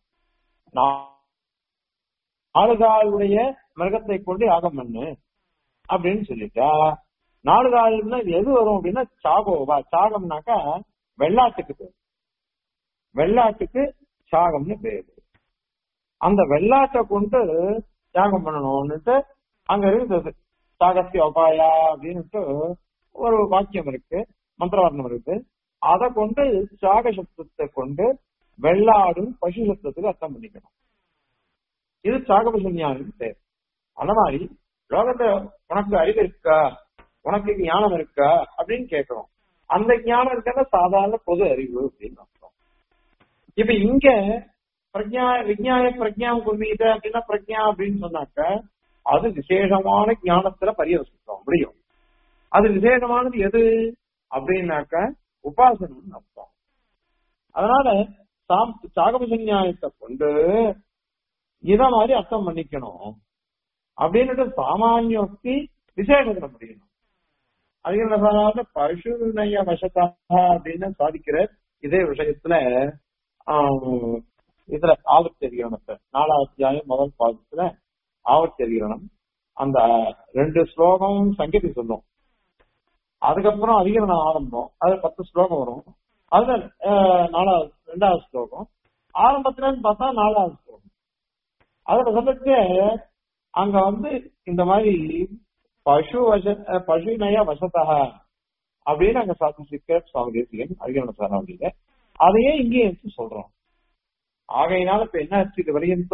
நாலுகாலுடைய மிருகத்தை கொண்டு யாகம் பண்ணு அப்படின்னு சொல்லிட்டா நாலு கால்னா இது எது வரும் அப்படின்னா சாகோவா சாகம்னாக்கா வெள்ளாட்டுக்கு பேர் வெள்ளாட்டுக்கு சாகம்னு பேரு அந்த வெள்ளாட்டை கொண்டு யாகம் பண்ணணும்னுட்டு அங்க இருக்குது சாகசிய உபாயா அப்படின்னுட்டு ஒரு வாக்கியம் இருக்கு மந்திரவர்ணம் இருக்கு அதை கொண்டு சாக சப்தத்தை கொண்டு வெள்ளாடும் பசு சப்தத்துக்கு அர்த்தம் பண்ணிக்கணும் இது சாகபசன்யாவின் பேர் அந்த மாதிரி லோகத்தை உனக்கு அறிவு இருக்கா உனக்கு ஞானம் இருக்கா அப்படின்னு கேட்கிறோம் அந்த ஞானம் இருக்கிறத சாதாரண பொது அறிவு அப்படின்னு அர்த்தம் இப்ப இங்க பிரஜா விஜயாய பிரஜாம் குர்மீத அப்படின்னா பிரஜா அப்படின்னு சொன்னாக்க அது விசேஷமான ஞானத்துல பரியவசிக்கும் முடியும் அது விசேஷமானது எது அப்படின்னாக்க உபாசனம் அர்த்தம் அதனால சாம் சாகபசன்யாயத்தை கொண்டு இத மாதிரி அர்த்தம் பண்ணிக்கணும் அப்படின்னுட்டு சாமானியோக்தி விசேஷத்துல முடியணும் அதிக பசுநய வசதா அப்படின்னு சாதிக்கிற இதே விஷயத்துல இதுல ஆவர்த்தரிகரணத்தை நாலாவது அத்தியாயம் முதல் பாதத்துல ஆவர்த்தரிகரணம் அந்த ரெண்டு ஸ்லோகம் சங்கீதி சொல்லும் அதுக்கப்புறம் அதிகரணம் ஆரம்பம் அது பத்து ஸ்லோகம் வரும் அதுல நாலாவது ரெண்டாவது ஸ்லோகம் ஆரம்பத்துல பார்த்தா நாலாவது ஸ்லோகம் அதோட சொல்லிட்டு அங்க வந்து இந்த மாதிரி பசு வச பசு நய வசதா அப்படின்னு அங்க சாதிச்சிருக்க சுவாமி தேசிகன் அதிகரண சாராவளியில அதையே இங்கேயும் எடுத்து சொல்றோம் ஆகையினால இப்ப என்ன ஆச்சு இது வரையும்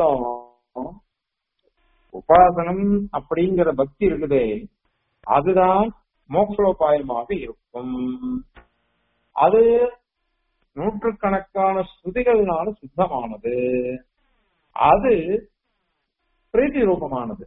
உபாசனம் அப்படிங்கிற பக்தி இருக்குதே அதுதான் மோக்ஷோபாயமாக இருக்கும் அது நூற்றுக்கணக்கான ஸ்ருதிகளினால சுத்தமானது அது பிரீத்தி ரூபமானது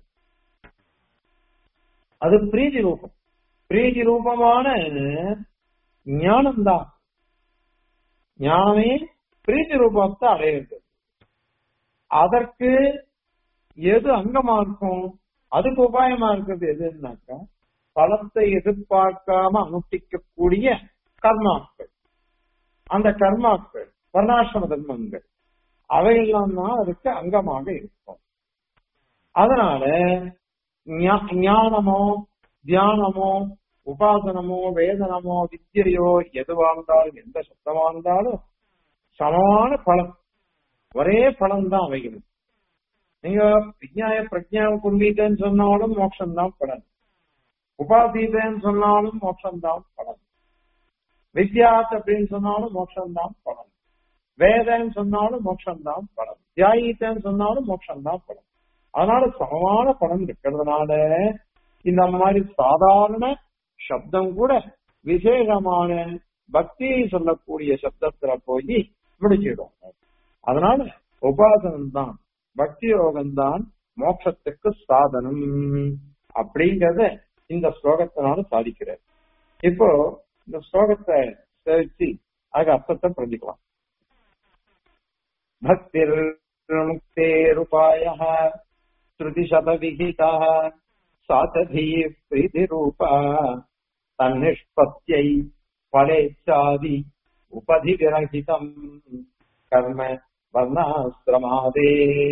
அது பிரீதி ரூபம் பிரீதி ரூபமான ஞானம்தான் ஞானமே பிரீத்தி ரூபத்தை அடையிறது அதற்கு எது அங்கமா இருக்கும் அதுக்கு உபாயமா இருக்கிறது எதுன்னாக்கா பலத்தை எதிர்பார்க்காம அனுஷ்டிக்கக்கூடிய கர்மாக்கள் அந்த கர்மாக்கள் வர்ணாசிரம தர்மங்கள் அவையெல்லாம் தான் அதுக்கு அங்கமாக இருக்கும் அதனால ஞானமோ தியானமோ உபாசனமோ வேதனமோ வித்தியையோ எதுவா இருந்தாலும் எந்த சப்தமா இருந்தாலும் சமமான பலம் ஒரே பலம் தான் அவைகள் நீங்க விஜயாய பிரஜா குர்மீதன்னு சொன்னாலும் மோட்சம்தான் பலன் உபாசீதன்னு சொன்னாலும் மோட்சம்தான் பலன் வித்யாத் அப்படின்னு சொன்னாலும் மோட்சம்தான் பலன் வேதன்னு சொன்னாலும் மோட்சம்தான் பலன் தியாயித்தன்னு சொன்னாலும் மோட்சம்தான் பலன் அதனால சமமான பலன் இருக்கிறதுனால இந்த மாதிரி சாதாரண சப்தம் கூட விசேஷமான பக்தியை சொல்லக்கூடிய சப்தத்துல போய் முடிச்சிடும் அதனால உபாசனம் தான் பக்தி யோகம் தான் மோட்சத்துக்கு சாதனம் அப்படிங்கறத இந்த ஸ்லோகத்தினால சாதிக்கிறார் இப்போ இந்த ஸ்லோகத்தை சேவிச்சு அதுக்கு அர்த்தத்தை புரிஞ்சுக்கலாம் பக்திர் முக்தேருபாய ஸ்ருதிசதவிகிதः சாததி பிரீதிரூபா தன்னிஷ்பத்யை பலேச்சாதி உபதிவிரகிதம் கர்ம வர்ணாசிரமாதே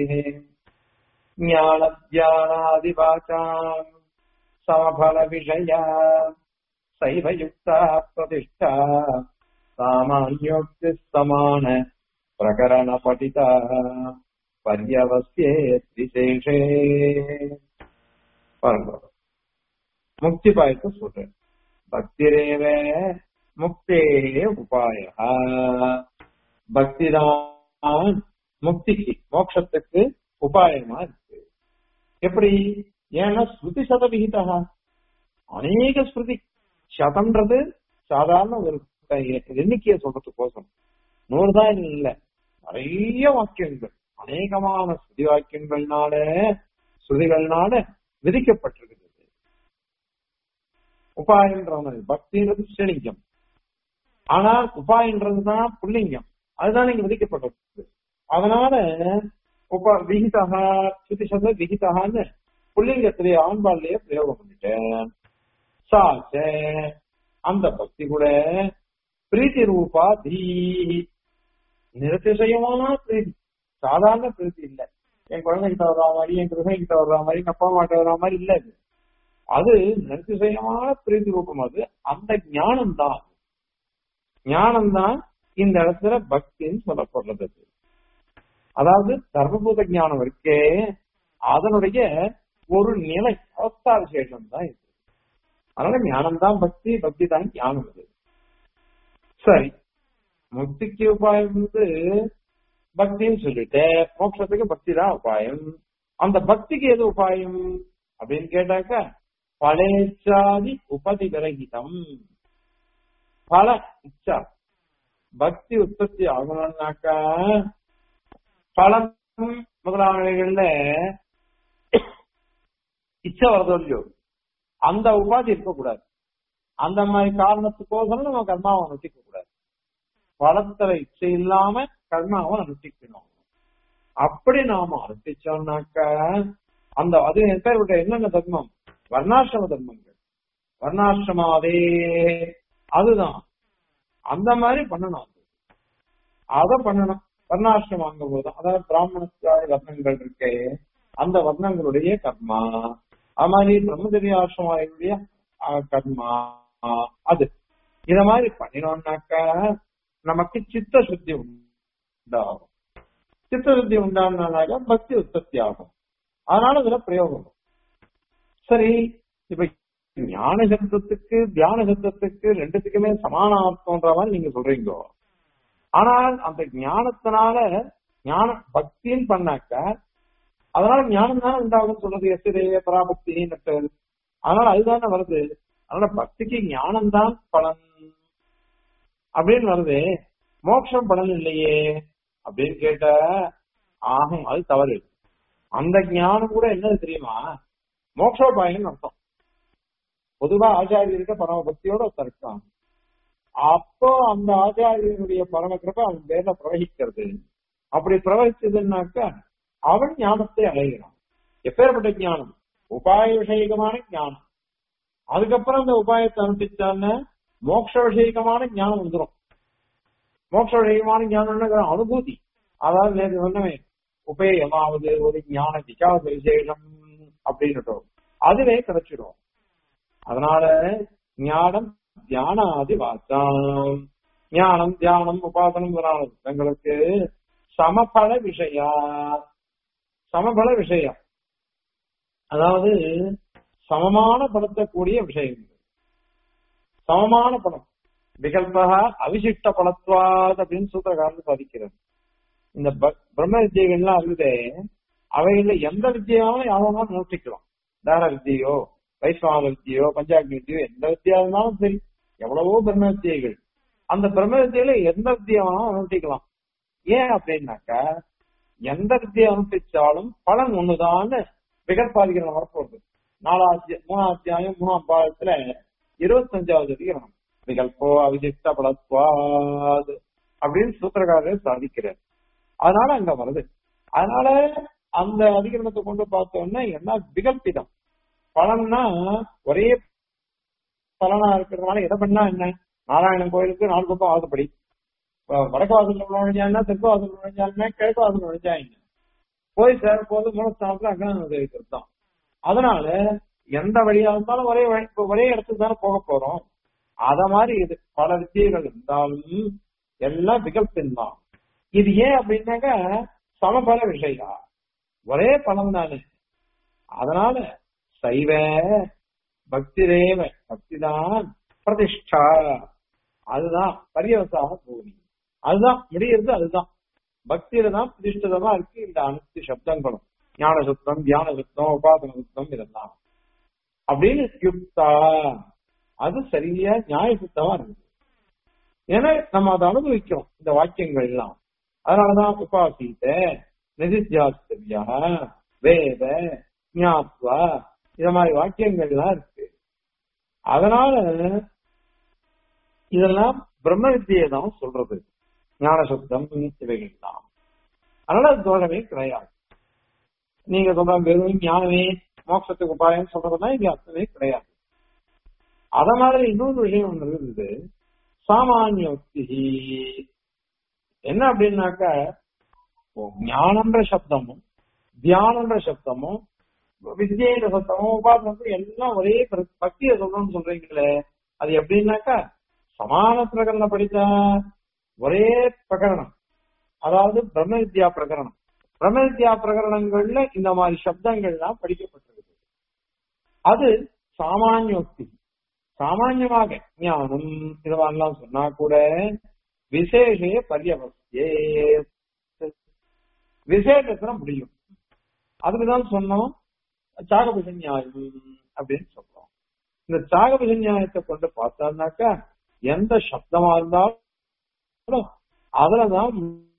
ஞானத்யானாதிவாச்சாம் சமபல விஷயா சைவ யுக்தா பிரதிஷ்டா சாமான்யோக்தி சமான பிரகரண படிதா பர்யவசியே விசேஷே பாருங்க முக்தி பாயத்தை சொல்றேன் பக்திரேவ முக்தே உபாய பக்திதான் முக்திக்கு மோட்சத்துக்கு உபாயமா இருக்கு எப்படி ஏன்னா ஸ்ருதி சத விகிதா அநேக ஸ்ருதி சதம்ன்றது சாதாரண ஒரு எண்ணிக்கையை சொல்றதுக்கோசம் நூறு தான் இல்ல நிறைய வாக்கியங்கள் அநேகமான ஸ்ருதி வாக்கியங்கள்னால ஸ்ருதிகள்னால விதிக்கப்பட்டிருக்கிறது உபாயன்றது பக்தின்றது ஸ்ரீலிங்கம் ஆனால் உபாயன்றதுதான் புல்லிங்கம் அதுதான் இங்க விதிக்கப்பட்டிருக்கு அதனால உப விகிதா சுத்தி சந்த விகிதான்னு புல்லிங்கத்திலே ஆண்பாள்லயே பிரயோகம் பண்ணிட்டேன் சாச்ச அந்த பக்தி கூட பிரீத்தி ரூபா தீ நிரதிசயமான பிரீத்தி சாதாரண பிரீத்தி இல்ல என் குழந்தைகிட்ட வர்ற மாதிரி என் கிருஷ்ணகிட்ட வர்ற மாதிரி எங்க அப்பா அம்மாட்ட வர்ற மாதிரி இல்ல இது அது நிரதிசயமான பிரீத்தி ரூபம் அது அந்த ஞானம் தான் ஞானம் தான் இந்த இடத்துல பக்தின்னு சொல்லப்படுறது அதாவது சர்வபூத ஞானம் இருக்கே அதனுடைய ஒரு நிலை அவஸ்தா விசேஷம் தான் இது அதனால ஞானம் தான் பக்தி பக்தி தான் ஞானம் இது சரி முக்திக்கு உபாயம் வந்து பக்தின்னு சொல்லிட்டு மோட்சத்துக்கு பக்தி தான் உபாயம் அந்த பக்திக்கு எது உபாயம் அப்படின்னு கேட்டாக்க பலேச்சாதி உபதி விரகிதம் பல இச்சா பக்தி உற்பத்தி ஆகணும்னாக்கா பலம் முதலாளிகள்ல இச்சை வரதோ இல்லையோ அந்த உபாதி இருக்கக்கூடாது அந்த மாதிரி காரணத்துக்கோசரம் நம்ம கர்மாவை அனுஷ்டிக்க கூடாது பலத்துல இச்சை இல்லாம கர்மாவை அனுஷ்டிக்கணும் அப்படி நாம அனுஷ்டிச்சோம்னாக்க அந்த அது பேர் என்னென்ன தர்மம் வர்ணாசிரம தர்மங்கள் வர்ணாசிரமாதே அதுதான் அந்த மாதிரி பண்ணணும் அத பண்ணணும் வர்ணாசிரமம் அங்க போதும் அதாவது பிராமணத்தாய் வர்ணங்கள் இருக்கே அந்த வர்ணங்களுடைய கர்மா அது மாதிரி பிரம்மச்சரியாசிரமாயுடைய கர்மா அது இத மாதிரி பண்ணினோம்னாக்க நமக்கு சித்த சுத்தி உண்டாகும் சித்த சுத்தி உண்டானாக்க பக்தி உற்பத்தி ஆகும் அதனால இதுல பிரயோகம் சரி இப்ப ஞான சப்தத்துக்கு தியான சப்தத்துக்கு ரெண்டுத்துக்குமே சமான அர்த்தம்ன்ற மாதிரி நீங்க சொல்றீங்க ஆனால் அந்த ஞானத்தினால ஞான பக்தின்னு பண்ணாக்க அதனால ஞானம் தானே உண்டாகும் சொல்றது எஸ்ரேய பராபக்தி அதனால அதுதானே வருது அதனால பக்திக்கு ஞானம் தான் பலன் அப்படின்னு வருது மோட்சம் பலன் இல்லையே அப்படின்னு கேட்ட ஆகும் அது தவறு அந்த ஞானம் கூட என்னது தெரியுமா மோட்சோபாயம் அர்த்தம் பொதுவா ஆச்சாரியர்கிட்ட பரம பக்தியோட இருக்கான் அப்போ அந்த ஆச்சாரியனுடைய பரம கிருப்பை அவன் பேர்ல பிரவகிக்கிறது அப்படி பிரவகிச்சதுன்னாக்க அவன் ஞானத்தை அடைகிறான் எப்பேற்பட்ட ஞானம் உபாய விஷயகமான ஞானம் அதுக்கப்புறம் அந்த உபாயத்தை அனுப்பிச்சான்னு மோட்ச விஷயகமான ஞானம் வந்துடும் மோட்ச விஷயகமான ஞானம்னா அனுபூதி அதாவது நேற்று சொன்னவே உபேயமாவது ஒரு ஞான விகாச விசேஷம் அப்படின்னு அதுவே கிடைச்சிடும் அதனால ஞானம் தியானாதி வாச்சாம் ஞானம் தியானம் உபாசனம் தங்களுக்கு சமபல விஷயா சமபல விஷயம் அதாவது சமமான படுத்தக்கூடிய விஷயங்கள் சமமான படம் விகல்பக அவிசிஷ்ட பலத்வாத் அப்படின்னு சூத்திரக்காரன் பதிக்கிறது இந்த பிரம்ம வித்தியைகள்லாம் இருக்குதே அவைகள்ல எந்த வித்தியாவும் யாரும் நோட்டிக்கலாம் தார வித்தியோ வைஷ்ணவ வித்தியோ பஞ்சாக்னி வித்தியோ எந்த வித்தியா இருந்தாலும் சரி எவ்வளவோ பிரம்ம வித்தியைகள் அந்த பிரம்ம வித்தியில எந்த வித்தியை வேணாலும் அனுஷ்டிக்கலாம் ஏன் அப்படின்னாக்கா எந்த வித்தியை அனுஷ்டிச்சாலும் பலன் ஒண்ணுதான்னு விகற்பாதிகள் வரப்போகுது நாலாவது மூணாம் அத்தியாயம் மூணாம் பாகத்துல இருபத்தஞ்சாவது அதிகரணம் விகல்போ அவிசிஷ்ட பலத்வாது அப்படின்னு சூத்திரக்காரர் சாதிக்கிறார் அதனால அங்க வருது அதனால அந்த அதிகரணத்தை கொண்டு பார்த்தோம்னா என்ன விகல்பிதம் பலன்னா ஒரே பலனா இருக்கிறதுனால எதை பண்ணா என்ன நாராயணன் கோயிலுக்கு நாலு பக்கம் வாசப்படி வடக்கு வாசல் நுழைஞ்சாங்கன்னா தெற்கு வாசல் நுழைஞ்சாலுமே கிழக்கு வாசல் நுழைஞ்சா என்ன போய் சேர போது மூலஸ்தானத்துல அக்னான உதவிக்கிறது தான் அதனால எந்த வழியா இருந்தாலும் ஒரே ஒரே இடத்துக்கு தானே போக போறோம் அத மாதிரி இது பல வித்தியைகள் இருந்தாலும் எல்லாம் விகல்பம் தான் இது ஏன் அப்படின்னாக்கா சமபல விஷயா ஒரே பலம் தானே அதனால சைவ பக்தி தேவ பக்திதான் பிரதிஷ்டா அதுதான் பரியவசாக பூமி அதுதான் முடியறது அதுதான் பக்தியில தான் பிரதிஷ்டிதமா இருக்கு இந்த அனைத்து சப்தங்களும் ஞான சுத்தம் தியான சுத்தம் உபாசன சுத்தம் இதெல்லாம் அப்படின்னு யுக்தா அது சரியா நியாய சுத்தமா இருக்குது ஏன்னா நம்ம அதை அனுபவிக்கிறோம் இந்த வாக்கியங்கள் எல்லாம் அதனாலதான் உபாசித்த நிதித்தியாஸ்திரியா வேத ஞாத்வா இத மாதிரி வாக்கியங்கள்லாம் இருக்கு அதனால இதெல்லாம் பிரம்ம வித்தியை தான் சொல்றது ஞான சப்தம் இவைகள் தான் அதனால அது தோஷமே கிடையாது நீங்க சொல்ற வெறும் ஞானமே மோட்சத்துக்கு உபாயம் சொல்றதுன்னா இங்க அர்த்தமே கிடையாது அத மாதிரி இன்னொரு விஷயம் ஒன்று இருக்குது சாமானியோக்தி என்ன அப்படின்னாக்க ஞானன்ற சப்தமும் தியானன்ற சப்தமும் வித்யேன்ற சப்தமும் உபாசனத்தும் எல்லாம் ஒரே பக்தியை சொல்லணும்னு சொல்றீங்களே அது எப்படின்னாக்கா சமான பிரகரணம் படித்தா ஒரே பிரகரணம் அதாவது பிரம்ம வித்யா பிரகரணம் பிரம்ம வித்யா பிரகரணங்கள்ல இந்த மாதிரி சப்தங்கள்லாம் படிக்கப்பட்டிருக்கு அது சாமானியோக்தி சாமான்யமாக ஞானம் இதெல்லாம் சொன்னா கூட விசேஷே பரியவசியே விசேஷத்துல முடியும் அதுக்குதான் சொன்னோம் சாகபுஷ நியாயம் அப்படின்னு சொல்றோம் இந்த சாகபுஷ நியாயத்தை கொண்டு பார்த்தாருனாக்கா எந்த சப்தமா இருந்தாலும் அதுலதான்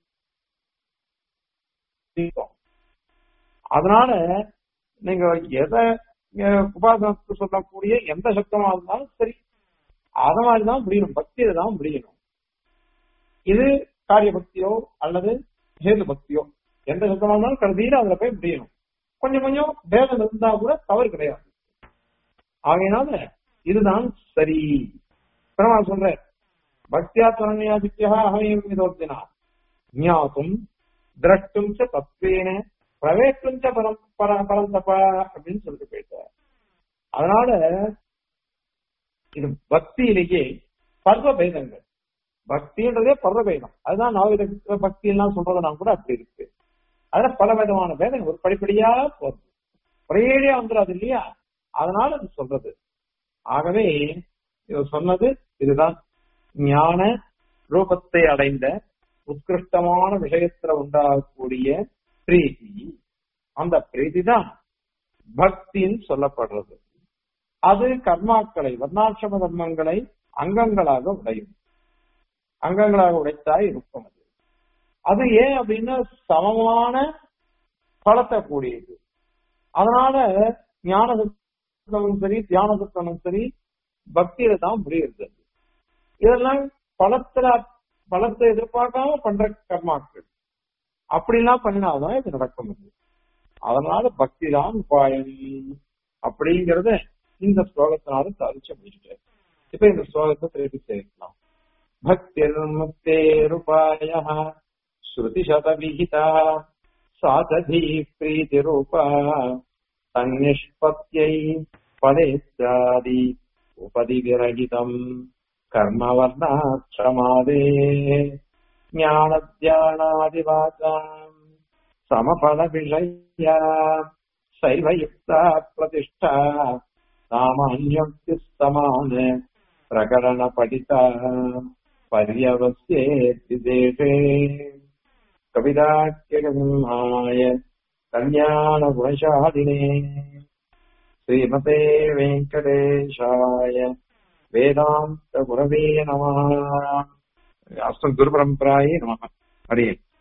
அதனால நீங்க எதை உபாசனத்துக்கு சொல்லக்கூடிய எந்த சப்தமா இருந்தாலும் சரி அத மாதிரிதான் முடியணும் பக்தியில தான் முடியணும் இது காரிய பக்தியோ அல்லது ஹேது பக்தியோ எந்த சப்தமா இருந்தாலும் கடைசியில அதுல போய் முடியணும் கொஞ்சம் கொஞ்சம் பேதம் இருந்தா கூட தவறு கிடையாது ஆகையினால இதுதான் சரி பிரமா சொல்ற பக்தியா துரண்யாதித்யா அகமயம் இதோத்தினா ஞாத்தும் திரஷ்டும் ச தத்வேன பிரவேற்றும் ச பரம் பரந்தப்பா அப்படின்னு சொல்லிட்டு போயிட்டார் அதனால இது பக்தியிலேயே பர்வ பேதங்கள் பக்தின்றதே பர்வ பேதம் அதுதான் நாவித பக்தி எல்லாம் சொல்றதுனா கூட அப்படி இருக்கு அதுல பல விதமான பேதங்கள் ஒரு படிப்படியா போகுது ஒரேடியா வந்துடாது இல்லையா அதனால அது சொல்றது ஆகவே இது சொன்னது இதுதான் ஞான ரூபத்தை அடைந்த உத்கிருஷ்டமான விஷயத்துல உண்டாகக்கூடிய பிரீத்தி அந்த பிரீத்தி தான் பக்தின்னு சொல்லப்படுறது அது கர்மாக்களை வர்ணாசிரம தர்மங்களை அங்கங்களாக உடையும் அங்கங்களாக உடைத்தா இருக்கும் அது அது ஏன் அப்படின்னா சமமான பலத்தை கூடியது அதனால ஞான சுத்தமும் சரி தியான சுத்தமும் சரி பக்தியில தான் முடியுது இதெல்லாம் பலத்துல பலத்தை எதிர்பார்க்காம பண்ற கர்மாக்கள் அப்படிலாம் பண்ணினாதான் இது நடக்க முடியும் அதனால பக்தி தான் உபாயம் அப்படிங்கறத இந்த ஸ்லோகத்தினால சாதிச்சு முடிச்சுட்டேன் இப்ப இந்த ஸ்லோகத்தை திருப்பி சேர்க்கலாம் பக்திர் முக்தேருபாய ஸ்ருதி சத விகிதா சாததி பிரீதி ரூபா தன்னிஷ்பத்யை பலேத்யாதி உபதி விரகிதம் கர்மவர்ணாட்சமாதே ஞானத்யானாதிவாசாம் சமபல விஷயா சைவயுக்தா பிரதிஷ்டா சாமான்யோக்தி சமான பிரகரண படிதா பரியவசியே விதேஷே கவிதாக்கியகமாய கல்யாண குணசாலினே ஸ்ரீமதே வெங்கடேஷாய வேதாந்த குரவே நம அஸ்மத் குரு பரம்பராயே நம ஹரே